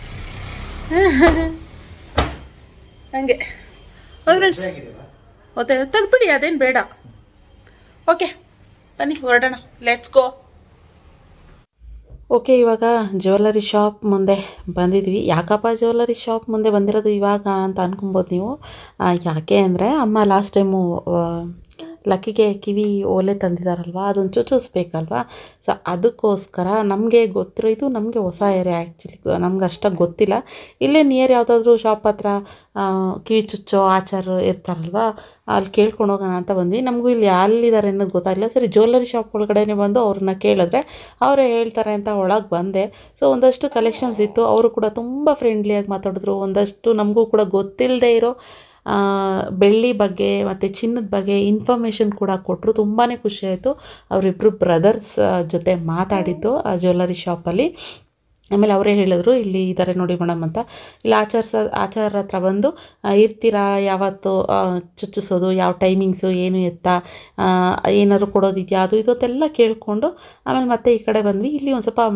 ಹಂಗೆ ಫ್ರೆಂಡ್ಸ್ ಆಗಿದೆಯಾ ಮತ್ತೆ ತೆಗ್ದ್ಬಿಡಿ ಅದೇನು ಬೇಡ ಓಕೆ ಬನ್ನಿ ಹೊರಡೋಣ ಲೆಟ್ಸ್ ಗೋ ಓಕೆ ಇವಾಗ ಜ್ಯುವೆಲ್ಲರಿ ಶಾಪ್ ಮುಂದೆ ಬಂದಿದ್ವಿ ಯಾಕಪ್ಪ ಜ್ಯುವೆಲ್ಲರಿ ಶಾಪ್ ಮುಂದೆ ಬಂದಿರೋದು ಇವಾಗ ಅಂತ ಅನ್ಕೊಬೋದು ನೀವು ಆ, ಯಾಕೆ ಅಂದರೆ ಅಮ್ಮ ಲಾಸ್ಟ್ ಟೈಮು ಲಕ್ಕಿಗೆ ಕಿವಿ ಓಲೆ ತಂದಿದ್ದಾರಲ್ವ ಅದನ್ನು ಚುಚ್ಚಿಸ್ಬೇಕಲ್ವ ಸೊ ಅದಕ್ಕೋಸ್ಕರ ನಮಗೆ ಗೊತ್ತಿರೋ ಇದು ನಮಗೆ ಹೊಸ ಏರಿಯಾ ಆ್ಯಕ್ಚುಲಿ ನಮ್ಗೆ ಅಷ್ಟಾಗಿ ಗೊತ್ತಿಲ್ಲ ಇಲ್ಲೇ ನಿಯರ್ ಯಾವುದಾದ್ರೂ ಶಾಪ್ ಹತ್ರ ಆ, ಕಿವಿ ಚುಚ್ಚೋ ಆಚಾರ ಇರ್ತಾರಲ್ವ ಅಲ್ಲಿ ಕೇಳ್ಕೊಂಡು ಹೋಗೋಣ ಅಂತ ಬಂದ್ವಿ ನಮಗೂ ಇಲ್ಲಿ ಯಾರಿದ್ದಾರೆ ಅನ್ನೋದು ಗೊತ್ತಾಗಲಿಲ್ಲ ಸರಿ ಜ್ಯುವೆಲ್ಲರಿ ಶಾಪ್ ಒಳಗಡೆನೇ ಬಂದು ಅವ್ರನ್ನ ಕೇಳಿದ್ರೆ ಅವರೇ ಹೇಳ್ತಾರೆ ಅಂತ ಒಳಗೆ ಬಂದೆ ಸೊ ಒಂದಷ್ಟು ಕಲೆಕ್ಷನ್ಸ್ ಇತ್ತು ಅವರು ಕೂಡ ತುಂಬ ಫ್ರೆಂಡ್ಲಿಯಾಗಿ ಮಾತಾಡಿದ್ರು ಒಂದಷ್ಟು ನಮಗೂ ಕೂಡ ಗೊತ್ತಿಲ್ಲದೆ ಇರೋ ಆ, ಬೆಳ್ಳಿ ಬಗ್ಗೆ ಮತ್ತು ಚಿನ್ನದ ಬಗ್ಗೆ ಇನ್ಫಾರ್ಮೇಷನ್ ಕೂಡ ಕೊಟ್ಟರು ತುಂಬಾ ಖುಷಿಯಾಯಿತು ಅವರಿಬ್ಬರು ಬ್ರದರ್ಸ್ ಜೊತೆ ಮಾತಾಡಿದ್ದು ಆ ಜ್ಯುವೆಲ್ಲರಿ ಶಾಪಲ್ಲಿ ಆಮೇಲೆ ಅವರೇ ಹೇಳಿದ್ರು ಇಲ್ಲಿ ಇದ್ದಾರೆ ನೋಡಿ ಮೇಡಮ್ ಅಂತ ಇಲ್ಲಿ ಆಚಾರ ಸ ಆಚಾರ ಹತ್ರ ಬಂದು ಆ, ಇರ್ತೀರಾ ಯಾವತ್ತು ಆ, ಚುಚ್ಚಿಸೋದು ಯಾವ ಟೈಮಿಂಗ್ಸು ಏನು ಎತ್ತ ಆ, ಏನಾದ್ರು ಕೊಡೋದಿದೆಯಾ ಅದು ಇದು ಅಂತೆಲ್ಲ ಕೇಳಿಕೊಂಡು ಆಮೇಲೆ ಮತ್ತೆ ಈ ಕಡೆ ಬಂದ್ವಿ ಇಲ್ಲಿ ಒಂದು ಸ್ವಲ್ಪ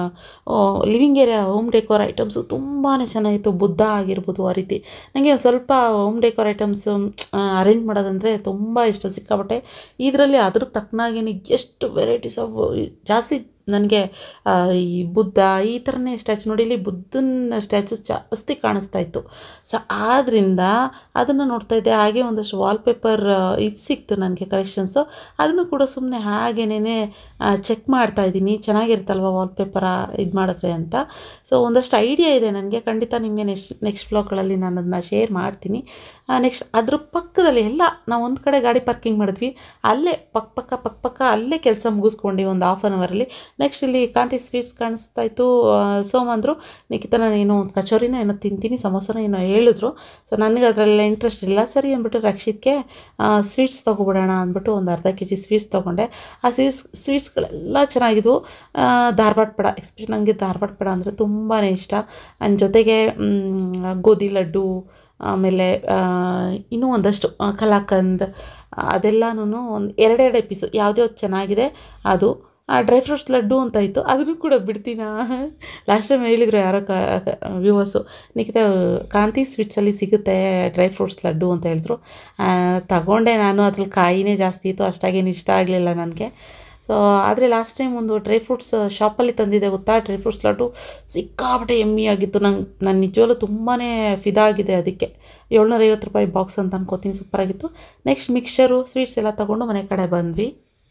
living area home decor items ತುಂಬಾ ಚೆನ್ನಾಗಿತ್ತು ಬುದ್ಧ ಆಗಿರ್ಬೋದು ಆ ರೀತಿ ನನಗೆ ಒಂದು ಸ್ವಲ್ಪ ಹೋಮ್ ಡೆಕೋರ್ ಐಟಮ್ಸು ಅರೇಂಜ್ ಮಾಡೋದಂದರೆ ತುಂಬ ಇಷ್ಟ ಸಿಕ್ಕಾಪಟ್ಟೆ ಇದರಲ್ಲಿ ಅದ್ರ ತಕ್ಕನಾಗೇನೆ ಎಷ್ಟು ವೆರೈಟೀಸ್ ಆಫ್ ಜಾಸ್ತಿ ನನಗೆ ಈ ಬುದ್ಧ ಈ ಥರನೇ ಸ್ಟ್ಯಾಚು ನೋಡಿ ಇಲ್ಲಿ ಬುದ್ಧನ ಸ್ಟ್ಯಾಚು ಜಾಸ್ತಿ ಕಾಣಿಸ್ತಾ ಇತ್ತು ಸೊ ಆದ್ದರಿಂದ ಅದನ್ನು ನೋಡ್ತಾ ಇದ್ದೆ ಹಾಗೆ ಒಂದಷ್ಟು ವಾಲ್ಪೇಪರ್ ಇದು ಸಿಕ್ತು ನನಗೆ ಕಲೆಕ್ಷನ್ಸು ಅದನ್ನು ಕೂಡ ಸುಮ್ಮನೆ ಹಾಗೇನೇ ಚೆಕ್ ಮಾಡ್ತಾ ಇದ್ದೀನಿ ಚೆನ್ನಾಗಿರುತ್ತಲ್ವ ವಾಲ್ಪೇಪರ ಇದು ಮಾಡಿದ್ರೆ ಅಂತ ಸೊ ಒಂದಷ್ಟು ಐಡಿಯಾ ಇದೆ ನನಗೆ ಖಂಡಿತ ನಿಮಗೆ ನೆಕ್ಸ್ಟ್ ನೆಕ್ಸ್ಟ್ ಬ್ಲಾಗ್ಗಳಲ್ಲಿ ನಾನು ಅದನ್ನ ಶೇರ್ ಮಾಡ್ತೀನಿ ನೆಕ್ಸ್ಟ್ ಅದ್ರ ಪಕ್ಕದಲ್ಲಿ ಎಲ್ಲ ನಾವು ಒಂದು ಕಡೆ ಗಾಡಿ ಪಾರ್ಕಿಂಗ್ ಮಾಡಿದ್ವಿ ಅಲ್ಲೇ ಪಕ್ಕ ಪಕ್ಕ ಪಕ್ಕ ಪಕ್ಕ ಅಲ್ಲೇ ಕೆಲಸ ಮುಗಿಸ್ಕೊಂಡು ಒಂದು ಹಾಫ್ ಆನ್ ಅವರಲ್ಲಿ ನೆಕ್ಸ್ಟ್ ಇಲ್ಲಿ ಕಾಂತಿ ಸ್ವೀಟ್ಸ್ ಕಾಣಿಸ್ತಾ ಇತ್ತು ಆ, ಸೋಮ ಅಂದರು ನಿಖಿತನ ಏನೋ ಒಂದು ಕಚೋರಿನ ಏನೋ ತಿಂತೀನಿ ಸಮೋಸನ ಏನೋ ಹೇಳಿದ್ರು ಸೊ ನನಗೆ ಅದರಲ್ಲೆಲ್ಲ ಇಂಟ್ರೆಸ್ಟ್ ಇಲ್ಲ ಸರಿ ಅಂದ್ಬಿಟ್ಟು ರಕ್ಷಿತ್ಗೆ ಸ್ವೀಟ್ಸ್ ತೊಗೊಬಿಡೋಣ ಅಂದ್ಬಿಟ್ಟು ಒಂದು ಅರ್ಧ ಕೆ ಜಿ ಸ್ವೀಟ್ಸ್ ತೊಗೊಂಡೆ ಆ ಸ್ವೀಟ್ಸ್ ಸ್ವೀಟ್ಸ್ಗಳೆಲ್ಲ ಚೆನ್ನಾಗಿದ್ವು ಆ, ಧಾರವಾಡ ಪೇಡ ಎಸ್ಪೆಷಲಿ ನನಗೆ ಧಾರವಾಡ ಪೇಡ ಅಂದರೆ ತುಂಬಾ ಇಷ್ಟ ಆ್ಯಂಡ್ ಜೊತೆಗೆ ಮ್, ಗೋಧಿ ಲಡ್ಡು ಆಮೇಲೆ ಆ, ಇನ್ನೂ ಒಂದಷ್ಟು ಆ, ಕಲಾಕಂದ್ ಅದೆಲ್ಲನೂ ಒಂದು ಎರಡೆರಡು ಪೀಸು ಯಾವುದ್ಯಾವ್ದು ಚೆನ್ನಾಗಿದೆ ಅದು ಡ್ರೈ ಫ್ರೂಟ್ಸ್ ಲಡ್ಡು ಅಂತ ಇತ್ತು ಅದನ್ನು ಕೂಡ ಬಿಡ್ತೀನಾ ಲಾಸ್ಟ್ ಟೈಮ್ ಹೇಳಿದರು ಯಾರೋ ಕ ವ್ಯೂವರ್ಸು ನಿಖಿತ ಕಾಂತಿ ಸ್ವೀಟ್ಸಲ್ಲಿ ಸಿಗುತ್ತೆ ಡ್ರೈ ಫ್ರೂಟ್ಸ್ ಲಡ್ಡು ಅಂತ ಹೇಳಿದ್ರು ಆ, ತಗೊಂಡೆ ನಾನು ಅದ್ರಲ್ಲಿ ಕಾಯಿನೇ ಜಾಸ್ತಿ ಇತ್ತು ಅಷ್ಟಾಗೇನು ಇಷ್ಟ ಆಗಲಿಲ್ಲ ನನಗೆ ಸೊ ಆದರೆ ಲಾಸ್ಟ್ ಟೈಮ್ ಒಂದು ಡ್ರೈ ಫ್ರೂಟ್ಸ್ ಶಾಪಲ್ಲಿ ತಂದಿದ್ದೆ ಗೊತ್ತಾ ಡ್ರೈ ಫ್ರೂಟ್ಸ್ ಲಡ್ಡು ಸಿಕ್ಕಾಪಟ್ಟೆ ಎಮ್ಮಿ ಆಗಿತ್ತು ನಂಗೆ ನಾನು ನಿಜವಾಗ್ಲೂ ತುಂಬಾ ಫಿದಾ ಆಗಿದೆ ಅದಕ್ಕೆ ಏಳ್ನೂರೈವತ್ತು ರೂಪಾಯಿ ಬಾಕ್ಸ್ ಅಂತ ಅನ್ಕೋತೀನಿ ಸೂಪರಾಗಿತ್ತು ನೆಕ್ಸ್ಟ್ ಮಿಕ್ಸರು ಸ್ವೀಟ್ಸ್ ಎಲ್ಲ ತೊಗೊಂಡು ಮನೆ ಕಡೆ ಬಂದ್ವಿ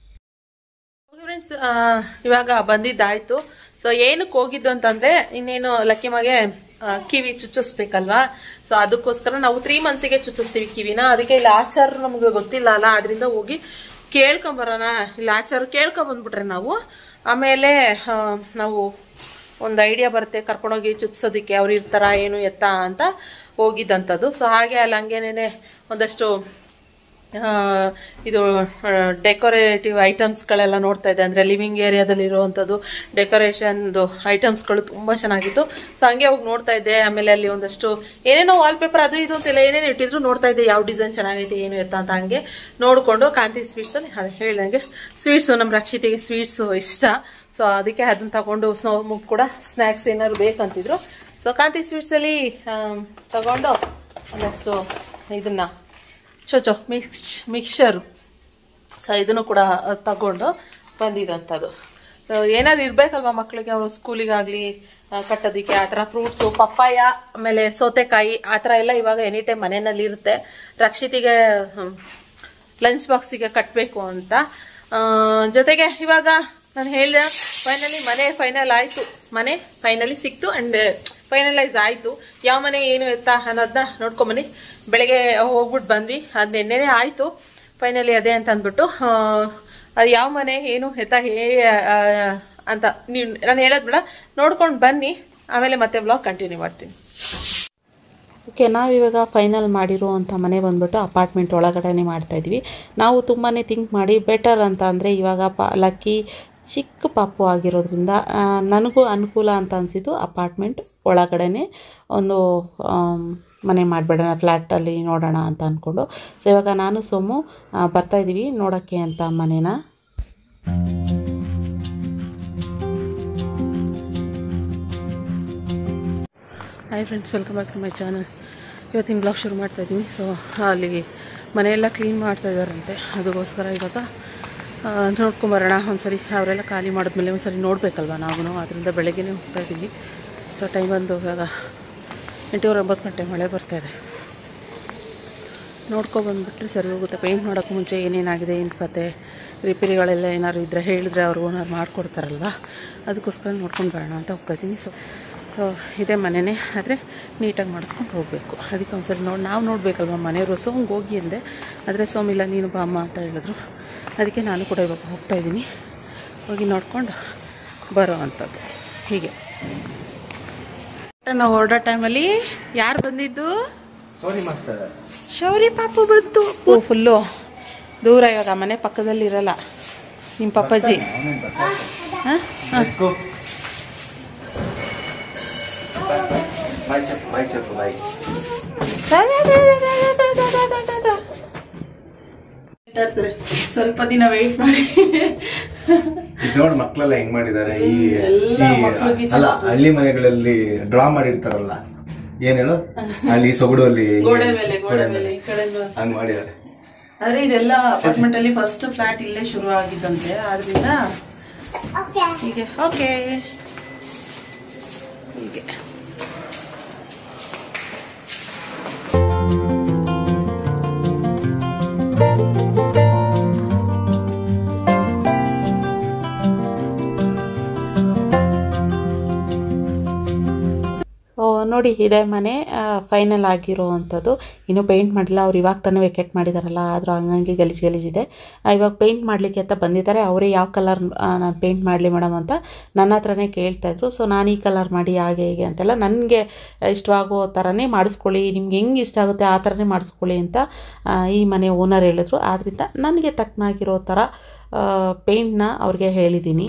ಫ್ರೆಂಡ್ಸ್ ಇವಾಗ ಬಂದಿದ್ದಾಯ್ತು ಸೊ ಏನಕ್ಕೆ ಹೋಗಿದ್ದು ಅಂತಂದ್ರೆ ಇನ್ನೇನು ಲಕ್ಕಿಮಗೆ ಆ, ಕಿವಿ ಚುಚ್ಚಿಸ್ಬೇಕಲ್ವಾ ಸೊ ಅದಕ್ಕೋಸ್ಕರ ನಾವು ತ್ರೀ ಮಂತ್ಸಿಗೆ ಚುಚ್ಚಿಸ್ತೀವಿ ಕಿವಿನ ಅದಕ್ಕೆ ಇಲ್ಲಿ ಆಚಾರ ನಮ್ಗೆ ಗೊತ್ತಿಲ್ಲ ಅಲ್ಲ ಅದರಿಂದ ಹೋಗಿ ಕೇಳ್ಕೊಂಬರೋಣ ಇಲ್ಲಿ ಆಚಾರ ಕೇಳ್ಕೊಂಬಂದ್ಬಿಟ್ರೆ ನಾವು ಆಮೇಲೆ ಆ, ನಾವು ಒಂದು ಐಡಿಯಾ ಬರುತ್ತೆ ಕರ್ಕೊಂಡೋಗಿ ಚುಚ್ಸೋದಕ್ಕೆ ಅವ್ರು ಇರ್ತಾರ ಏನು ಎತ್ತ ಅಂತ ಹೋಗಿದ್ದಂಥದ್ದು ಸೊ ಹಾಗೆ ಅಲ್ಲಿ ಹಂಗೇನೆ ಒಂದಷ್ಟು ಆ, ಇದು ಡೆಕೋರೇಟಿವ್ ಐಟಮ್ಸ್ಗಳೆಲ್ಲ ನೋಡ್ತಾ ಇದ್ದೆ ಅಂದರೆ ಲಿವಿಂಗ್ ಏರಿಯಾದಲ್ಲಿ ಇರುವಂಥದ್ದು ಡೆಕೋರೇಷನ್ದು ಐಟಮ್ಸ್ಗಳು ತುಂಬ ಚೆನ್ನಾಗಿತ್ತು ಸೊ ಹಂಗೆ ಹೋಗಿ ನೋಡ್ತಾ ಇದ್ದೆ ಆಮೇಲೆ ಅಲ್ಲಿ ಒಂದಷ್ಟು ಏನೇನೋ ವಾಲ್ಪೇಪರ್ ಅದು ಇದು ಅಂತೆಲ್ಲ ಏನೇನು ಇಟ್ಟಿದ್ರು ನೋಡ್ತಾ ಇದ್ದೆ ಯಾವ ಡಿಸೈನ್ ಚೆನ್ನಾಗೈತೆ ಏನು ಎತ್ತ ಅಂತ ಹಂಗೆ ನೋಡಿಕೊಂಡು ಕಾಂತಿ ಸ್ವೀಟ್ಸಲ್ಲಿ ಅದೇ ಹೇಳ್ದಂಗೆ ಸ್ವೀಟ್ಸು ನಮ್ಮ ರಕ್ಷಿತಿಗೆ ಸ್ವೀಟ್ಸು ಇಷ್ಟ ಸೊ ಅದಕ್ಕೆ ಅದನ್ನ ತಗೊಂಡು ಸ್ನೋ ಮುಗ್ ಕೂಡ ಸ್ನ್ಯಾಕ್ಸ್ ಏನಾದ್ರು ಬೇಕಂತಿದ್ರು ಸೊ ಕಾಂತಿ ಸ್ವೀಟ್ಸಲ್ಲಿ ತಗೊಂಡು ಒಂದಷ್ಟು ಇದನ್ನ ಚೊಚೊ ಮಿಕ್ಸ್ ಮಿಕ್ಸ್ಚರು ಸೊ ಇದನ್ನು ಕೂಡ ತಗೊಂಡು ಬಂದಿದಂಥದ್ದು ಸೊ ಏನಾದ್ರು ಇರಬೇಕಲ್ವ ಮಕ್ಕಳಿಗೆ ಅವರು ಸ್ಕೂಲಿಗಾಗಲಿ ಕಟ್ಟೋದಕ್ಕೆ ಆ ಥರ ಫ್ರೂಟ್ಸು ಪಪ್ಪಾಯ ಆಮೇಲೆ ಸೌತೆಕಾಯಿ ಆ ಥರ ಎಲ್ಲ ಇವಾಗ ಎನಿ ಟೈಮ್ ಮನೆಯಲ್ಲಿ ಇರುತ್ತೆ ರಕ್ಷಿತಿಗೆ ಲಂಚ್ ಬಾಕ್ಸಿಗೆ ಕಟ್ಟಬೇಕು ಅಂತ ಆ, ಜೊತೆಗೆ ಇವಾಗ ನಾನು ಹೇಳಿದೆ ಫೈನಲಿ ಮನೆ ಫೈನಲ್ ಆಯಿತು ಮನೆ ಫೈನಲಿ ಸಿಕ್ತು ಆ್ಯಂಡ್ ಫೈನಲೈಸ್ ಆಯಿತು ಯಾವ ಮನೆ ಏನು ಎತ್ತ ಅನ್ನೋದನ್ನ ನೋಡ್ಕೊಂಬನ್ನಿ ಬೆಳಗ್ಗೆ ಹೋಗ್ಬಿಟ್ಟು ಬಂದ್ವಿ ಅದು ನಿನ್ನೆನೇ ಆಯಿತು ಫೈನಲಿ ಅದೇ ಅಂತ ಅಂದ್ಬಿಟ್ಟು ಆ, ಅದು ಯಾವ ಮನೆ ಏನು ಎತ್ತ ಹೇ ಆ, ಅಂತ ನೀವು ನಾನು ಹೇಳೋದು ಬೇಡ ನೋಡ್ಕೊಂಡು ಬನ್ನಿ ಆಮೇಲೆ ಮತ್ತೆ ಬ್ಲಾಗ್ ಕಂಟಿನ್ಯೂ ಮಾಡ್ತೀನಿ ಓಕೆ ನಾವಿವಾಗ ಫೈನಲ್ ಮಾಡಿರುವಂಥ ಮನೆ ಬಂದ್ಬಿಟ್ಟು ಅಪಾರ್ಟ್ಮೆಂಟ್ ಒಳಗಡೆನೆ ಮಾಡ್ತಾಯಿದ್ವಿ ನಾವು ತುಂಬಾ ಥಿಂಕ್ ಮಾಡಿ ಬೆಟರ್ ಅಂತ ಅಂದರೆ ಇವಾಗ ಪ ಲಕ್ಕಿ ಚಿಕ್ಕ ಪಾಪು ಆಗಿರೋದ್ರಿಂದ ಆ, ನನಗೂ ಅನುಕೂಲ ಅಂತ ಅನಿಸಿದ್ದು ಅಪಾರ್ಟ್ಮೆಂಟ್ ಒಳಗಡೆನೆ ಒಂದು ಆಮ್, ಮನೆ ಮಾಡಿಬಿಡೋಣ ಫ್ಲ್ಯಾಟಲ್ಲಿ ನೋಡೋಣ ಅಂತ ಅಂದ್ಕೊಂಡು ಸೊ ಇವಾಗ ನಾನು ಸೋಮು ಆ, ಬರ್ತಾಯಿದ್ದೀವಿ ನೋಡೋಕ್ಕೆ ಅಂತ ಮನೇನ hi friends welcome back to my channel ಇವತ್ತಿನ ಬ್ಲಾಗ್ ಶುರು ಮಾಡ್ತಾ ಇದ್ದೀನಿ ಸೊ ಅಲ್ಲಿ ಮನೆಯೆಲ್ಲ ಕ್ಲೀನ್ ಮಾಡ್ತಾ ಇದ್ದಾರಂತೆ ಅದಕ್ಕೋಸ್ಕರ ಇವಾಗ ಆ, ನೋಡ್ಕೊಂಬರೋಣ ಒಂದ್ಸರಿ ಅವರೆಲ್ಲ ಖಾಲಿ ಮಾಡಿದ್ಮೇಲೆ ಒಂದ್ಸರಿ ನೋಡಬೇಕಲ್ವ ನಾವು ಅದರಿಂದ ಬೆಳಗ್ಗೆನೇ ಹೋಗ್ತಾ ಇದ್ದೀವಿ ಸೊ ಟೈಮ್ ಬಂದು ಇವಾಗ ಎಂಟೂವರೆ ಒಂಬತ್ತು ಗಂಟೆ ಮಳೆ ಬರ್ತಾ ಇದೆ ನೋಡ್ಕೊಬಂದ್ಬಿಟ್ರೆ ಸರಿ ಹೋಗುತ್ತೆ ಪೇಂಟ್ ಮಾಡೋಕ್ಕೂ ಮುಂಚೆ ಏನೇನಾಗಿದೆ ಏನು ಕತೆ ರಿಪೇರಿಗಳೆಲ್ಲ ಏನಾದ್ರು ಇದ್ದರೆ ಹೇಳಿದ್ರೆ ಅವರು ಓನರ್ ಮಾಡಿಕೊಡ್ತಾರಲ್ವ ಅದಕ್ಕೋಸ್ಕರ ನೋಡ್ಕೊಂಡು ಬರೋಣ ಅಂತ ಹೋಗ್ತಾಯಿದ್ದೀನಿ ಸೊ ಸೊ ಇದೇ ಮನೆಯೇ ಆದರೆ ನೀಟಾಗಿ ಮಾಡಿಸ್ಕೊಂಡು ಹೋಗಬೇಕು ಅದಕ್ಕೆ ಒಂದ್ಸರಿ ನೋಡಿ ನಾವು ನೋಡಬೇಕಲ್ವ ಮನೆಯವರು ಸೋಮ್ಗೆ ಹೋಗಿ ಅಂದೆ ಆದರೆ ಸೋಮಿಲ್ಲ ನೀನು ಬಾ ಅಮ್ಮ ಅಂತ ಹೇಳಿದ್ರು ಅದಕ್ಕೆ ನಾನು ಕೂಡ ಇವಾಗ ಹೋಗ್ತಾಯಿದ್ದೀನಿ ಹೋಗಿ ನೋಡ್ಕೊಂಡು ಬರೋ ಅಂಥದ್ದು ಹೀಗೆ ನಾವು ಹೊರಡೋ ಟೈಮಲ್ಲಿ ಯಾರು ಬಂದಿದ್ದು ಸಾರಿ ಮಾಸ್ಟರ್ ಶೌರಿ ಪಾಪು ಬಂತು ಓ ಫುಲ್ಲು ದೂರ ಇವಾಗ ಮನೆ ಪಕ್ಕದಲ್ಲಿ ಇರಲ್ಲ ನಿಮ್ಮ ಪಪ್ಪಾಜಿ ಹಾಂ ಲೆಟ್ಸ್ ಗೋ ಬಾಯ್ ಚಪ್ಪು ಬಾಯ್ ಚಪ್ಪು ಬಾಯ್ ಸ್ವಲ್ಪ ದಿನ ವೆಯ್ಟ್ ಮಾಡಿ ಇದ್ ನೋಡ್ ಮಕ್ಳೆಲ್ಲ ಹೆಂಗ್ ಮಾಡಿದ್ದಾರೆ ಈ ಎಲ್ಲ ಈ ಮಕ್ಳಿಗೆ ಅಲ್ಲ ಹಳ್ಳಿ ಮನೆಗಳಲ್ಲಿ ಡ್ರಾ ಮಾಡಿರ್ತಾರಲ್ಲ ಏನ್ ಹೇಳು ಅಲ್ಲಿ ಸೊಗಡು ಅಲ್ಲಿ ಗೋಡೆ ಮೇಲೆ ಗೋಡೆ ಮೇಲೆ ಈ ಕಡೆನೂ ಅಷ್ಟೇ. ಹಂಗ್ ಮಾಡಿದ್ದಾರೆ ಆದ್ರೆ ಇದೆಲ್ಲ ಅಪಾರ್ಟ್ಮೆಂಟ್ ಅಲ್ಲಿ ಫಸ್ಟ್ ಫ್ಲಾಟ್ ಇಲ್ಲೇ ಶುರು ಆಗಿದ್ದಂತೆ ಆದ್ರಿಂದ ಹೀಗೆ ಓಕೆ ಹೀಗೆ ಸೊ ನೋಡಿ ಇದೇ ಮನೆ ಫೈನಲ್ ಆಗಿರೋ ಅಂಥದ್ದು ಇನ್ನೂ ಪೇಂಟ್ ಮಾಡಿಲ್ಲ ಅವ್ರು ಇವಾಗ ತಾನೇ ವೆಕೆಟ್ ಮಾಡಿದಾರಲ್ಲ ಆದರೂ ಹಂಗಂಗೆ ಗಲೀಜು ಗಲೀಜಿದೆ ಆ, ಇವಾಗ ಪೇಂಟ್ ಮಾಡಲಿಕ್ಕೆ ಅಂತ ಬಂದಿದ್ದಾರೆ ಅವರೇ ಯಾವ ಕಲರ್ ನಾನು ಪೇಂಟ್ ಮಾಡಲಿ ಮೇಡಮ್ ಅಂತ ನನ್ನ ಹತ್ರನೇ ಕೇಳ್ತಾಯಿದ್ರು ಸೊ ನಾನು ಈ ಕಲರ್ ಮಾಡಿ ಹಾಗೆ ಹೀಗೆ ಅಂತೆಲ್ಲ ನನಗೆ ಇಷ್ಟವಾಗೋ ಥರನೇ ಮಾಡಿಸ್ಕೊಳ್ಳಿ ನಿಮ್ಗೆ ಹೆಂಗೆ ಇಷ್ಟ ಆಗುತ್ತೆ ಆ ಥರನೇ ಮಾಡಿಸ್ಕೊಳ್ಳಿ ಅಂತ ಆ, ಈ ಮನೆ ಓನರ್ ಹೇಳಿದ್ರು ಆದ್ದರಿಂದ ನನಗೆ ತಕ್ಕನಾಗಿರೋ ಥರ ಪೇಂಟ್ನ ಅವ್ರಿಗೆ ಹೇಳಿದ್ದೀನಿ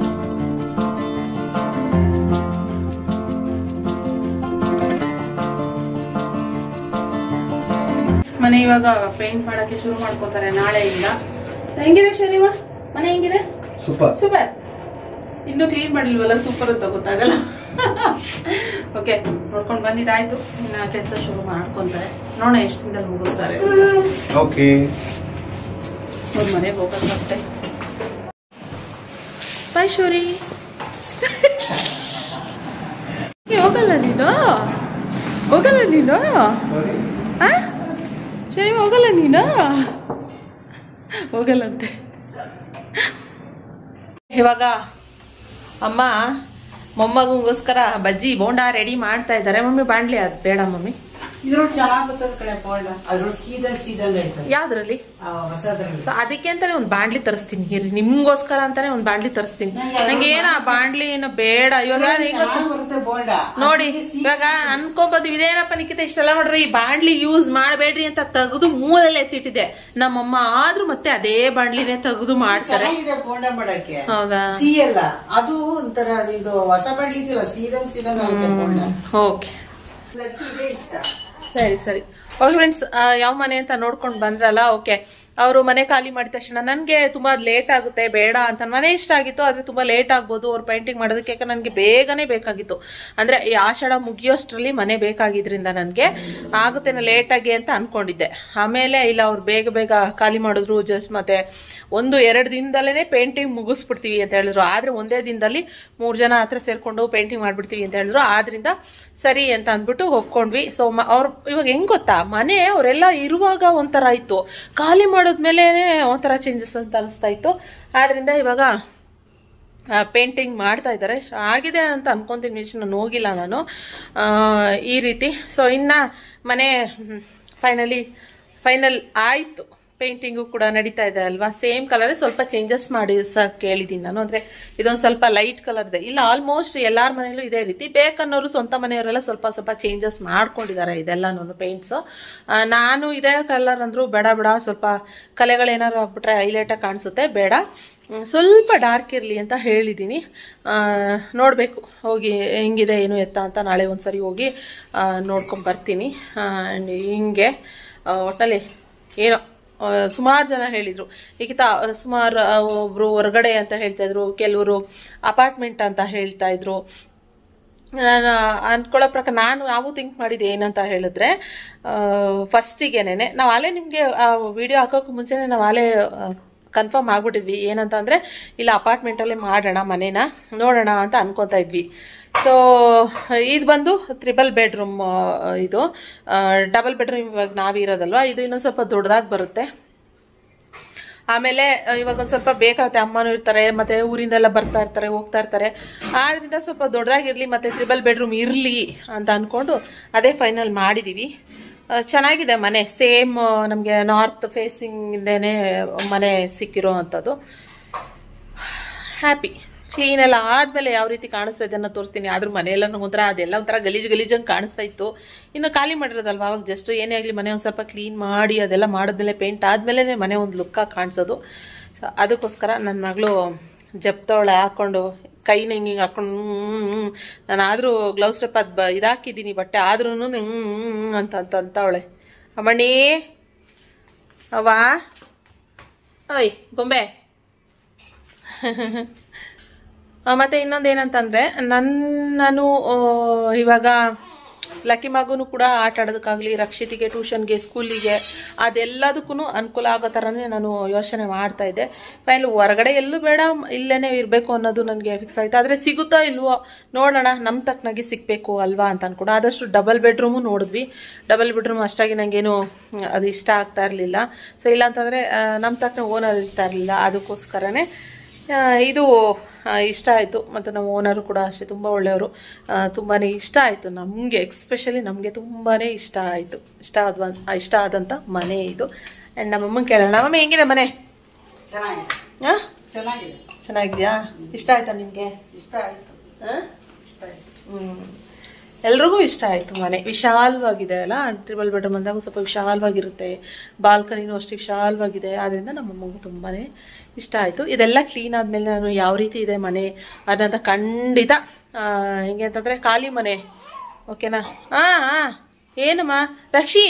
ಮನೆ ಇವಾಗ ಪೇಂಟ್ ಮಾಡಕ್ಕೆ ಶುರು ಮಾಡ್ಕೋತಾರೆ ನಾಳೆಯಿಂದ So, ಹೆಂಗಿದೆ ಶರೀಮ ಮನೆ ಹೆಂಗಿದೆ ಸೂಪರ್ ಸೂಪರ್ ಇನ್ನೂ ಕ್ಲೀನ್ ಮಾಡಿಲ್ವಲ್ಲ ಸೂಪರ್ ಅಂತ ಗೊತ್ತಾಗಲ್ಲ ಓಕೆ ನೋಡ್ಕೊಂಡು ಬಂದಿದ್ದಾಯ್ತು ಇನ್ನು ಕೆಲಸ ಶುರು ಮಾಡ್ಕೊಂತಾರೆ ನೋಡೋಣ ಎಷ್ಟು ದಿನದಲ್ಲಿ ಮುಗಿಸ್ತಾರೆ ಓಕೆ ಅವ್ರ ಮನೆಗೆ ಹೋಗೋದು ಮತ್ತೆ ಬಾಯ್ ಶೋರಿ ಏ, ಹೋಗಲ್ಲ ನೀನು ಹೋಗಲ್ಲ ನೀನು ಆ? ಸರಿ ಹೋಗಲ್ಲ ನೀನು ಹೋಗಲ್ಲಂತೆ ಇವಾಗ ಅಮ್ಮ ಮೊಮ್ಮಗಂಗೋಸ್ಕರ ಬಜ್ಜಿ ಬೋಂಡ ರೆಡಿ ಮಾಡ್ತಾ ಇದ್ದಾರೆ ಮಮ್ಮಿ ಬಾಣ್ಲಿ ಅದು ಬೇಡ ಮಮ್ಮಿ ಇದ್ರೊಳಗೆ ಚೆನ್ನಾಗ್ ಬರ್ತದ ಕಡೆ ಬೋಂಡ ಅದ್ರೊಳಗೆ ಸೀದಂಗ್ ಸೀದಂಗ್ ಐತದ ಯಾವ್ದ್ರಲ್ಲಿ ಆ ಹೊಸದ್ರಲ್ಲಿ ಸೊ ಅದಕ್ಕೆ ಅಂತಾನೆ ಒಂದ್ ಬಾಂಡ್ಲಿ ತರಿಸ್ತೀನಿ ಇರ್ರಿ ನಿಮ್ಗೋಸ್ಕರ ಅಂತಾನೆ ಒಂದ್ ಬಾಂಡ್ಲಿ ತರಿಸ್ತೀನಿ ನಂಗೆ ಏನ ಬಾಂಡ್ಲಿ ಏನು ಬೇಡ ಇವಾಗ ಈಗ ಚೆನ್ನಾಗ್ ಬರುತ್ತೆ ಬೋಂಡ ನೋಡಿ ಇವಾಗ ಅನ್ಕೋಬೋದು ಇದೇನಪ್ಪ ನಿಖಿತ ಇಷ್ಟೆಲ್ಲ ಮಾಡ್ರಿ ಈ ಬಾಂಡ್ಲಿ ಯೂಸ್ ಮಾಡಬೇಡ್ರಿ ಅಂತ ತೆಗೆದು ಮೂಲೆಲ್ಲ ಎತ್ತಿಟ್ಟಿದೆ ನಮ್ಮಮ್ಮ ಆದ್ರೂ ಮತ್ತೆ ಅದೇ ಬಾಂಡ್ಲಿನೇ ತೆಗೆದು ಮಾಡ್ತಾರೆ ಚೆನ್ನಾಗಿದೆ ಬೋಂಡ ಮಾಡಕ್ಕೆ ಹೌದಾ ಸಿಹಿ ಅಲ್ಲ ಅದು ಒಂಥರ ಇದು ಹೊಸ ಬಾಂಡ್ಲಿ ಇದೆಯಲ್ಲ ಸೀದಂಗ್ ಸೀದಂಗ್ ಆಗುತ್ತೆ ಬೋಂಡ ಓಕೆ ಲಕ್ಕಿ ಇದೆ ಇಷ್ಟ ಸರಿ ಸರಿ ಓಕೆ ಫ್ರೆಂಡ್ಸ್ ಯಾವ ಮನೆ ಅಂತ ನೋಡ್ಕೊಂಡು ಬಂದ್ರಲ್ಲ ಓಕೆ ಅವರು ಮನೆ ಖಾಲಿ ಮಾಡಿದ ತಕ್ಷಣ ನನಗೆ ತುಂಬ ಲೇಟ್ ಆಗುತ್ತೆ ಬೇಡ ಅಂತ ಮನೆ ಇಷ್ಟ ಆಗಿತ್ತು ಆದರೆ ತುಂಬ ಲೇಟ್ ಆಗ್ಬೋದು ಅವ್ರು ಪೇಂಟಿಂಗ್ ಮಾಡೋದಕ್ಕೆ ಯಾಕಂದ್ರೆ ನನಗೆ ಬೇಗನೆ ಬೇಕಾಗಿತ್ತು ಅಂದರೆ ಈ ಆಷಾಢ ಮುಗಿಯೋಷ್ಟರಲ್ಲಿ ಮನೆ ಬೇಕಾಗಿದ್ರಿಂದ ನನಗೆ ಆಗುತ್ತೇನೋ ಲೇಟಾಗಿ ಅಂತ ಅಂದ್ಕೊಂಡಿದ್ದೆ ಆಮೇಲೆ ಇಲ್ಲ ಅವ್ರು ಬೇಗ ಬೇಗ ಖಾಲಿ ಮಾಡಿದ್ರು ಜಸ್ಟ್ ಮತ್ತೆ ಒಂದು ಎರಡು ದಿನದಲ್ಲೇ ಪೇಂಟಿಂಗ್ ಮುಗಿಸ್ಬಿಡ್ತೀವಿ ಅಂತ ಹೇಳಿದ್ರು ಆದರೆ ಒಂದೇ ದಿನದಲ್ಲಿ ಮೂರು ಜನ ಹತ್ರ ಸೇರಿಕೊಂಡು ಪೇಂಟಿಂಗ್ ಮಾಡಿಬಿಡ್ತೀವಿ ಅಂತ ಹೇಳಿದ್ರು ಆದ್ರಿಂದ ಸರಿ ಅಂತ ಅಂದ್ಬಿಟ್ಟು ಒಪ್ಕೊಂಡ್ವಿ ಸೊ ಅವ್ರು ಇವಾಗ ಹೆಂಗ್ ಗೊತ್ತಾ ಮನೆ ಅವರೆಲ್ಲ ಇರುವಾಗ ಒಂಥರ ಇತ್ತು ಖಾಲಿ ಮಾಡಿದ್ಮೇಲೆ ಒಂಥರ ಚೇಂಜಸ್ ಅಂತ ಅನಿಸ್ತಾ ಇತ್ತು ಆದ್ರಿಂದ ಇವಾಗ ಪೇಂಟಿಂಗ್ ಮಾಡ್ತಾ ಇದ್ದಾರೆ ಆಗಿದೆ ಅಂತ ಅನ್ಕೊಂತೀನಿ ಮಿಸ್ ನಾನು ಹೋಗಿಲ್ಲ ನಾನು ಆ, ಈ ರೀತಿ ಸೊ ಇನ್ನು ಮನೆ ಫೈನಲಿ ಫೈನಲ್ ಆಯಿತು ಪೇಂಟಿಂಗು ಕೂಡ ನಡೀತಾ ಇದೆ ಅಲ್ವಾ ಸೇಮ್ ಕಲರ್ ಸ್ವಲ್ಪ ಚೇಂಜಸ್ ಮಾಡಿ ಸಹ ಕೇಳಿದ್ದೀನಿ ನಾನು ಅಂದರೆ ಇದೊಂದು ಸ್ವಲ್ಪ ಲೈಟ್ ಕಲರ್ ಇದೆ ಇಲ್ಲ ಆಲ್ಮೋಸ್ಟ್ ಎಲ್ಲಾರ ಮನೆಯಲ್ಲೂ ಇದೇ ರೀತಿ ಬೇಕನ್ನೋರು ಸ್ವಂತ ಮನೆಯವರೆಲ್ಲ ಸ್ವಲ್ಪ ಸ್ವಲ್ಪ ಚೇಂಜಸ್ ಮಾಡ್ಕೊಂಡಿದ್ದಾರೆ ಇದೆಲ್ಲನೂ ಪೇಂಟ್ಸು ನಾನು ಇದೇ ಕಲರ್ ಅಂದರೂ ಬೇಡ ಬೇಡ ಸ್ವಲ್ಪ ಕಲೆಗಳೇನಾದ್ರು ಆಗ್ಬಿಟ್ರೆ ಹೈಲೈಟಾಗಿ ಕಾಣಿಸುತ್ತೆ ಬೇಡ ಹ್ಮ್, ಸ್ವಲ್ಪ ಡಾರ್ಕ್ ಇರಲಿ ಅಂತ ಹೇಳಿದ್ದೀನಿ ನೋಡಬೇಕು ಹೋಗಿ ಹೆಂಗಿದೆ ಏನು ಎತ್ತ ಅಂತ ನಾಳೆ ಒಂದ್ಸರಿ ಹೋಗಿ ನೋಡ್ಕೊಂಡು ಬರ್ತೀನಿ ಆ್ಯಂಡ್ ಹಿಂಗೆ ಆ, ಒಟ್ಟಲ್ಲಿ ಏನೋ ಸುಮಾರು ಜನ ಹೇಳಿದರು ಈಗ ಸುಮಾರು ಒಬ್ಬರು ಹೊರಗಡೆ ಅಂತ ಹೇಳ್ತಾ ಇದ್ರು ಕೆಲವರು ಅಪಾರ್ಟ್ಮೆಂಟ್ ಅಂತ ಹೇಳ್ತಾ ಇದ್ರು ನಾನು ಅನ್ಕೊಳ್ಳೋ ಪ್ರಕಾರ ನಾನು ನಾವು ಥಿಂಕ್ ಮಾಡಿದ್ದು ಏನಂತ ಹೇಳಿದ್ರೆ ಫಸ್ಟಿಗೆನೆ ನಾವು ಅಲ್ಲೇ ನಿಮಗೆ ವಿಡಿಯೋ ಹಾಕೋಕೆ ಮುಂಚೆನೆ ನಾವು ಅಲ್ಲೇ ಕನ್ಫರ್ಮ್ ಆಗ್ಬಿಟ್ಟಿದ್ವಿ ಏನಂತ ಅಂದರೆ ಇಲ್ಲ ಅಪಾರ್ಟ್ಮೆಂಟಲ್ಲೇ ಮಾಡೋಣ ಮನೇನ ನೋಡೋಣ ಅಂತ ಅನ್ಕೋತಾ ಇದ್ವಿ ಸೊ ಇದು ಬಂದು ತ್ರಿಬಲ್ ಬೆಡ್ರೂಮ್ ಇದು ಡಬಲ್ ಬೆಡ್ರೂಮ್ ಇವಾಗ ನಾವಿರೋದಲ್ವಾ ಇದು ಇನ್ನೊಂದು ಸ್ವಲ್ಪ ದೊಡ್ಡದಾಗಿ ಬರುತ್ತೆ ಆಮೇಲೆ ಅಹ್, ಇವಾಗ ಒಂದು ಸ್ವಲ್ಪ ಬೇಕಾಗುತ್ತೆ ಅಮ್ಮನೂ ಇರ್ತಾರೆ ಮತ್ತೆ ಊರಿಂದೆಲ್ಲ ಬರ್ತಾ ಇರ್ತಾರೆ ಹೋಗ್ತಾ ಇರ್ತಾರೆ ಆದ್ರಿಂದ ಸ್ವಲ್ಪ ದೊಡ್ಡದಾಗಿರ್ಲಿ ಮತ್ತೆ ತ್ರಿಬಲ್ ಬೆಡ್ರೂಮ್ ಇರಲಿ ಅಂತ ಅಂದ್ಕೊಂಡು ಅದೇ ಫೈನಲ್ ಮಾಡಿದ್ದೀವಿ ಅಹ್, ಚೆನ್ನಾಗಿದೆ ಮನೆ ಸೇಮ್ ನಮಗೆ ನಾರ್ತ್ ಫೇಸಿಂಗ್ದೇನೆ ಮನೆ ಸಿಕ್ಕಿರೋ ಅಂಥದ್ದು ಹ್ಯಾಪಿ ಕ್ಲೀನ್ ಎಲ್ಲ ಆದಮೇಲೆ ಯಾವ ರೀತಿ ಕಾಣಿಸ್ತಾ ಇದೆ ಅನ್ನೋ ತೋರಿಸ್ತೀನಿ ಆದ್ರೂ ಮನೆಯೆಲ್ಲ ಒಂಥರ ಅದೆಲ್ಲ ಒಂಥರ ಗಲೀಜು ಗಲೀಜಂಗೆ ಕಾಣಿಸ್ತಾ ಇತ್ತು ಇನ್ನು ಖಾಲಿ ಮಾಡಿರೋದಲ್ವ ಅವಾಗ ಜಸ್ಟ್ ಏನೇ ಆಗಲಿ ಮನೆ ಒಂದು ಸ್ವಲ್ಪ ಕ್ಲೀನ್ ಮಾಡಿ ಅದೆಲ್ಲ ಮಾಡಿದ್ಮೇಲೆ ಪೇಂಟ್ ಆದಮೇಲೆ ಮನೆ ಒಂದು ಲುಕ್ಕಾಗಿ ಕಾಣಿಸೋದು ಸೊ ಅದಕ್ಕೋಸ್ಕರ ನನ್ನ ಮಗಳು ಜಪ್ತವಳೆ ಹಾಕ್ಕೊಂಡು ಕೈನ ಹಿಂಗೆ ಹಿಂಗೆ ಹಾಕೊಂಡು ನಾನು ಆದರೂ ಗ್ಲೌಸ್ ಸ್ಟೆಪ್ ಅದು ಬ ಇದಾಕಿದ್ದೀನಿ ಬಟ್ಟೆ ಆದ್ರೂ ಅಂತ ಅಂತ ಅಂತವಳೆ ಅಮ್ಮಣ್ಣಿ ಅವ್ವ ಓಯ್ ಗೊಂಬೆ ಆ, ಮತ್ತೆ ಇನ್ನೊಂದು ಏನಂತಂದ್ರೆ ನನ್ ನಾನು ಆ, ಇವಾಗ ಲಕ್ಕಿ ಮಗುನು ಕೂಡ ಆಟ ಆಡೋದಕ್ಕಾಗಲಿ ರಕ್ಷಿತಿಗೆ ಟ್ಯೂಷನ್ಗೆ ಸ್ಕೂಲಿಗೆ ಅದೆಲ್ಲದಕ್ಕೂ ಅನುಕೂಲ ಆಗೋ ಥರನೇ ನಾನು ಯೋಚನೆ ಮಾಡ್ತಾ ಇದ್ದೆ ಫೈನಲ್ ಹೊರಗಡೆ ಎಲ್ಲೂ ಬೇಡ ಇಲ್ಲೇನೆ ಇರಬೇಕು ಅನ್ನೋದು ನನಗೆ ಫಿಕ್ಸ್ ಆಯಿತು ಆದರೆ ಸಿಗುತ್ತಾ ಇಲ್ವೋ ನೋಡೋಣ ನಮ್ಮ ತಕ್ಕನಾಗಿ ಸಿಗಬೇಕು ಅಲ್ವಾ ಅಂತ ಅನ್ಕೊಂಡು ಆದಷ್ಟು ಡಬಲ್ ಬೆಡ್ರೂಮು ನೋಡಿದ್ವಿ ಡಬಲ್ ಬೆಡ್ರೂಮ್ ಅಷ್ಟಾಗಿ ನನಗೇನು ಅದು ಇಷ್ಟ ಆಗ್ತಾ ಇರಲಿಲ್ಲ ಸೊ ಇಲ್ಲ ಅಂತಂದರೆ ನಮ್ಮ ತಕ್ಕನ ಓನರ್ ಇರ್ತಾ ಇರಲಿಲ್ಲ ಅದಕ್ಕೋಸ್ಕರನೇ ಆ, ಇದು ಆ, ಇಷ್ಟ ಆಯಿತು ಮತ್ತು ನಮ್ಮ ಓನರು ಕೂಡ ಅಷ್ಟೇ ತುಂಬ ಒಳ್ಳೆಯವರು ತುಂಬಾ ಇಷ್ಟ ಆಯಿತು ನಮಗೆ ಎಕ್ಸ್ಪೆಷಲಿ ನಮಗೆ ತುಂಬಾ ಇಷ್ಟ ಆಯಿತು ಇಷ್ಟ ಆದ ಇಷ್ಟ ಆದಂಥ ಮನೆ ಇದು ಆ್ಯಂಡ್ ನಮ್ಮಮ್ಮ ಕೇಳೋಣ ನಮ್ಮಮ್ಮ ಹೆಂಗಿದೆ ಮನೆ ಚೆನ್ನಾಗಿದೆ ಹಾಂ ಚೆನ್ನಾಗಿದೆ ಚೆನ್ನಾಗಿದೆಯಾ ಇಷ್ಟ ಆಯ್ತಾ ನಿಮಗೆ ಇಷ್ಟ ಆಯ್ತು ಇಷ್ಟ ಆಯ್ತು ಹ್ಮ್ ಎಲ್ರಿಗೂ ಇಷ್ಟ ಆಯ್ತು ಮನೆ ವಿಶಾಲವಾಗಿದೆ ಅಲ್ಲ ತ್ರಿಬಲ್ ಬೆಡ್ರೂಮ್ ಅಂದಾಗ ಸ್ವಲ್ಪ ವಿಶಾಲವಾಗಿರುತ್ತೆ ಬಾಲ್ಕನಿನೂ ಅಷ್ಟೇ ವಿಶಾಲವಾಗಿದೆ ಆದ್ದರಿಂದ ನಮ್ಮ ಅಮ್ಮಗೂ ತುಂಬಾನೇ ಇಷ್ಟ ಆಯ್ತು ಇದೆಲ್ಲ ಕ್ಲೀನ್ ಆದ್ಮೇಲೆ ನಾನು ಯಾವ ರೀತಿ ಇದೆ ಮನೆ ಅದನ್ನ ಖಂಡಿತ ಆ, ಹೆಂಗೆ ಅಂತಂದ್ರೆ ಖಾಲಿ ಮನೆ ಓಕೆನಾ ಹಾ ಹಾ ಏನಮ್ಮ ರಕ್ಷಿ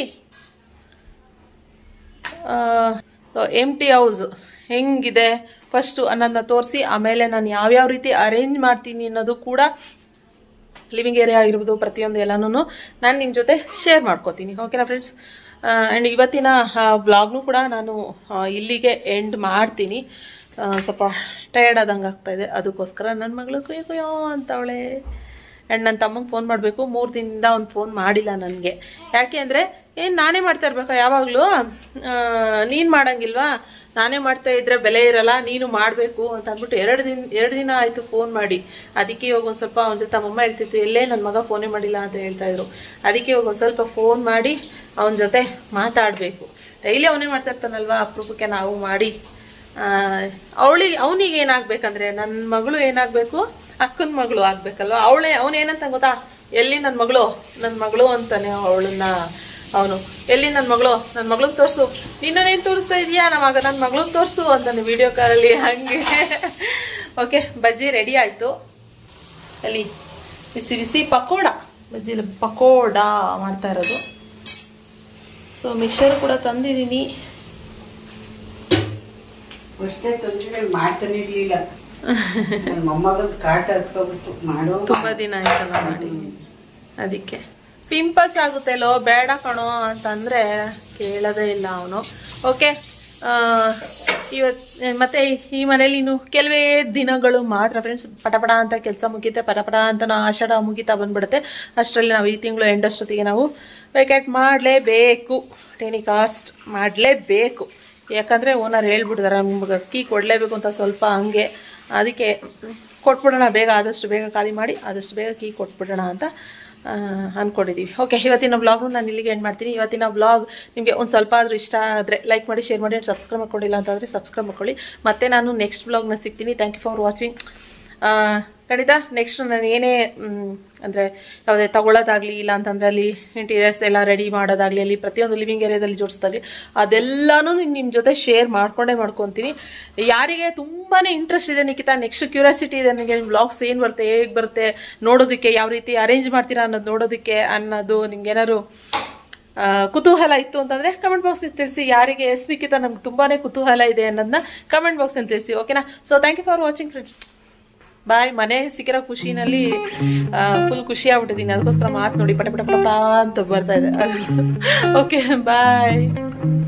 ಎಮ್ ಟಿ ಹೌಸ್ ಹೆಂಗಿದೆ ಫಸ್ಟು ಅನ್ನೋದನ್ನ ತೋರಿಸಿ ಆಮೇಲೆ ನಾನು ಯಾವ್ಯಾವ ರೀತಿ ಅರೇಂಜ್ ಮಾಡ್ತೀನಿ ಅನ್ನೋದು ಕೂಡ ಲಿವಿಂಗ್ ಏರಿಯಾ ಆಗಿರ್ಬೋದು ಪ್ರತಿಯೊಂದು ಎಲ್ಲನೂ ನಾನು ನಿಮ್ಮ ಜೊತೆ ಶೇರ್ ಮಾಡ್ಕೋತೀನಿ ಓಕೆನಾ ಫ್ರೆಂಡ್ಸ್ ಆ್ಯಂಡ್ ಇವತ್ತಿನ ಬ್ಲಾಗ್ನು ಕೂಡ ನಾನು ಆ, ಇಲ್ಲಿಗೆ ಎಂಡ್ ಮಾಡ್ತೀನಿ ಆ, ಸ್ವಲ್ಪ ಟಯರ್ಡ್ ಆದಂಗೆ ಆಗ್ತಾಯಿದೆ ಅದಕ್ಕೋಸ್ಕರ ನನ್ನ ಮಗಳು ಕುಯ್ಯೋ ಕುಯ್ಯೋ ಅಂತವಳೆ ಆ್ಯಂಡ್ ನನ್ನ ತಮ್ಮಂಗೆ ಫೋನ್ ಮಾಡಬೇಕು ಮೂರು ದಿನದಿಂದ ಅವ್ನು ಫೋನ್ ಮಾಡಿಲ್ಲ ನನಗೆ ಯಾಕೆ ಅಂದರೆ ಏನು ನಾನೇ ಮಾಡ್ತಾ ಇರ್ಬೇಕಾ ಯಾವಾಗಲೂ ನೀನು ಮಾಡಂಗಿಲ್ವಾ ನಾನೇ ಮಾಡ್ತಾ ಇದ್ರೆ ಬೆಲೆ ಇರಲ್ಲ ನೀನು ಮಾಡಬೇಕು ಅಂತ ಅಂದ್ಬಿಟ್ಟು ಎರಡು ದಿನ ಎರಡು ದಿನ ಆಯಿತು ಫೋನ್ ಮಾಡಿ ಅದಕ್ಕೆ ಇವಾಗ ಒಂದು ಸ್ವಲ್ಪ ಅವನ ಜೊತೆ ಅಮ್ಮಮ್ಮ ಹೇಳ್ತಿತ್ತು ಎಲ್ಲೇ ನನ್ನ ಮಗ ಫೋನೇ ಮಾಡಿಲ್ಲ ಅಂತ ಹೇಳ್ತಾ ಇದ್ರು ಅದಕ್ಕೆ ಇವಾಗ ಒಂದು ಸ್ವಲ್ಪ ಫೋನ್ ಮಾಡಿ ಅವನ ಜೊತೆ ಮಾತಾಡಬೇಕು ಡೈಲಿ ಅವನೇ ಮಾಡ್ತಾ ಇರ್ತಾನಲ್ವಾ ಅಪರೂಪಕ್ಕೆ ನಾವು ಮಾಡಿ ಅವಳಿಗೆ ಅವನಿಗೆ ಏನಾಗ್ಬೇಕಂದ್ರೆ ನನ್ನ ಮಗಳು ಏನಾಗಬೇಕು ಅಕ್ಕನ ಮಗಳು ಆಗ್ಬೇಕಲ್ವಾ ಅವಳೇ ಅವನೇನಂತ ಗೊತ್ತಾ ಎಲ್ಲಿ ನನ್ನ ಮಗಳು ನನ್ನ ಮಗಳು ಅಂತಾನೆ ಅವಳನ್ನ ಅವನು ಎಲ್ಲಿ ನನ್ನ ಮಗಳು ನನ್ನ ಮಗಳಿಗೆ ತೋರಿಸು ನಿನ್ನೇನು ತೋರಿಸ್ತಾ ಇದೀಯಾ ನಮಗ ನನ್ನ ಮಗಳಿಗೆ ತೋರಿಸು ಅಂತಾನೆ ವಿಡಿಯೋ ಕಾಲಲ್ಲಿ ಹಂಗೆ ಓಕೆ ಬಜ್ಜಿ ರೆಡಿ ಆಯಿತು ಅಲ್ಲಿ ಬಿಸಿ ಬಿಸಿ ಪಕೋಡ ಬಜ್ಜಿ ಇಲ್ಲ, ಪಕೋಡ ಮಾಡ್ತಾ ಇರೋದು ಸೊ ಮಿಕ್ಸರ್ ಕೂಡ ತಂದಿದ್ದೀನಿ ಅಷ್ಟೇ ತೊಂದರೆ ಮಾಡ್ತಾನೆ ಇರ್ಲಿಲ್ಲ ನನ್ನ ಮೊಮ್ಮಗದ ಕಾಟ ಹತ್ಕೊಬಿಟ್ಟು ಮಾಡೋ ತುಂಬಾ ದಿನ ಆಯ್ತಲ್ಲ ಮಾಡಿ ಅದಕ್ಕೆ ಪಿಂಪಲ್ಸ್ ಆಗುತ್ತೆಲ್ಲೋ ಬೇಡ ಕಣೋ ಅಂತಂದ್ರೆ ಕೇಳೋದೇ ಇಲ್ಲ ಅವನು ಓಕೆ ಇವತ್ ಮತ್ತೆ ಈ ಮನೇಲಿ ಇನ್ನು ಕೆಲವೇ ದಿನಗಳು ಮಾತ್ರ ಫ್ರೆಂಡ್ಸ್ ಪಟಪಟ ಅಂತ ಕೆಲಸ ಮುಗಿತೆ ಪಟಪಟ ಅಂತ ನಾ ಆಷಾಢ ಮುಗಿತಾ ಬಂದ್ಬಿಡುತ್ತೆ ಅಷ್ಟರಲ್ಲಿ ನಾವು ಈ ತಿಂಗಳು ಎಂಡಷ್ಟೊತ್ತಿಗೆ ನಾವು ವೇಕೆಟ್ ಮಾಡಲೇಬೇಕು ಟೆನಿಕಾಸ್ಟ್ ಮಾಡಲೇಬೇಕು ಯಾಕಂದರೆ ಓನರ್ ಹೇಳ್ಬಿಟ್ಟಿದ್ದಾರೆ ನಮ್ಗೆ ಕೀ ಕೊಡಲೇಬೇಕು ಅಂತ ಸ್ವಲ್ಪ ಹಂಗೆ ಅದಕ್ಕೆ ಕೊಟ್ಬಿಡೋಣ ಬೇಗ ಆದಷ್ಟು ಬೇಗ ಖಾಲಿ ಮಾಡಿ ಆದಷ್ಟು ಬೇಗ ಕೀ ಕೊಟ್ಬಿಡೋಣ ಅಂತ ಆ, ಅನ್ಕೊಂಡಿದ್ದೀವಿ ಓಕೆ ಇವತ್ತಿನ ವ್ಲಾಗ್ನು ನಾನು ಇಲ್ಲಿಗೆ ಎಂಡ್ ಮಾಡ್ತೀನಿ ಇವತ್ತಿನ ವ್ಲಾಗ್ ನಿಮಗೆ ಒಂದು ಸ್ವಲ್ಪ ಆದರೂ ಇಷ್ಟ ಆದರೆ ಲೈಕ್ ಮಾಡಿ ಶೇರ್ ಮಾಡಿ ಸಬ್ಸ್ಕ್ರೈಬ್ ಮಾಡ್ಕೊಂಡಿಲ್ಲ ಅಂತಂದರೆ ಸಬ್ಸ್ಕ್ರೈಬ್ ಮಾಡ್ಕೊಳ್ಳಿ ಮತ್ತೆ ನಾನು ನೆಕ್ಸ್ಟ್ ವ್ಲಾಗ್ನ ಸಿಗ್ತೀನಿ ಥ್ಯಾಂಕ್ ಯು ಫಾರ್ ವಾಚಿಂಗ್ ಖಂಡಿತ ನೆಕ್ಸ್ಟ್ ನಾನು ಏನೇ ಅಂದರೆ ಯಾವುದೇ ತಗೊಳ್ಳೋದಾಗಲಿ ಇಲ್ಲ ಅಂತಂದರೆ ಅಲ್ಲಿ ಇಂಟೀರಿಯರ್ಸ್ ಎಲ್ಲ ರೆಡಿ ಮಾಡೋದಾಗಲಿ ಅಲ್ಲಿ ಪ್ರತಿಯೊಂದು ಲಿವಿಂಗ್ ಏರಿಯಾದಲ್ಲಿ ಜೋಡಿಸೋದಾಗಲಿ ಅದೆಲ್ಲನೂ ನಿಮ್ಮ ಜೊತೆ ಶೇರ್ ಮಾಡ್ಕೊಂಡೇ ಮಾಡ್ಕೊತೀನಿ ಯಾರಿಗೆ ತುಂಬಾ ಇಂಟ್ರೆಸ್ಟ್ ಇದೆ ನಿಖಿತಾ ನೆಕ್ಸ್ಟ್ ಕ್ಯೂರಿಯಾಸಿಟಿ ಇದೆ ನನಗೆ ವ್ಲಾಗ್ಸ್ ಏನು ಬರುತ್ತೆ ಹೇಗೆ ಬರುತ್ತೆ ನೋಡೋದಕ್ಕೆ ಯಾವ ರೀತಿ ಅರೇಂಜ್ ಮಾಡ್ತೀರಾ ಅನ್ನೋದು ನೋಡೋದಕ್ಕೆ ಅನ್ನೋದು ನಿಮ್ಗೆ ಏನಾದ್ರು ಆ, ಕುತೂಹಲ ಇತ್ತು ಅಂತಂದ್ರೆ ಕಮೆಂಟ್ ಬಾಕ್ಸ್ ತಿಳಿಸಿ ಯಾರಿಗೆ ಎಸ್ ನಿಖಿತ ನಮ್ಗೆ ತುಂಬಾನೇ ಕುತೂಹಲ ಇದೆ ಅನ್ನೋದನ್ನ ಕಮೆಂಟ್ ಬಾಕ್ಸ್ ಅಲ್ಲಿ ತಿಳಿಸಿ ಓಕೆನಾ so thank you for watching friends bye ಮನೆ ಸಿಕ್ಕಿರೋ ಖುಷಿನಲ್ಲಿ ಫುಲ್ ಖುಷಿ ಆಗ್ಬಿಟ್ಟಿದ್ದೀನಿ ಅದಕ್ಕೋಸ್ಕರ ಮಾತು ನೋಡಿ ಪಟ ಪಟ ಪಟ ಪಟ ಅಂತ ಬರ್ತಾ ಇದೆ ಓಕೆ ಬಾಯ್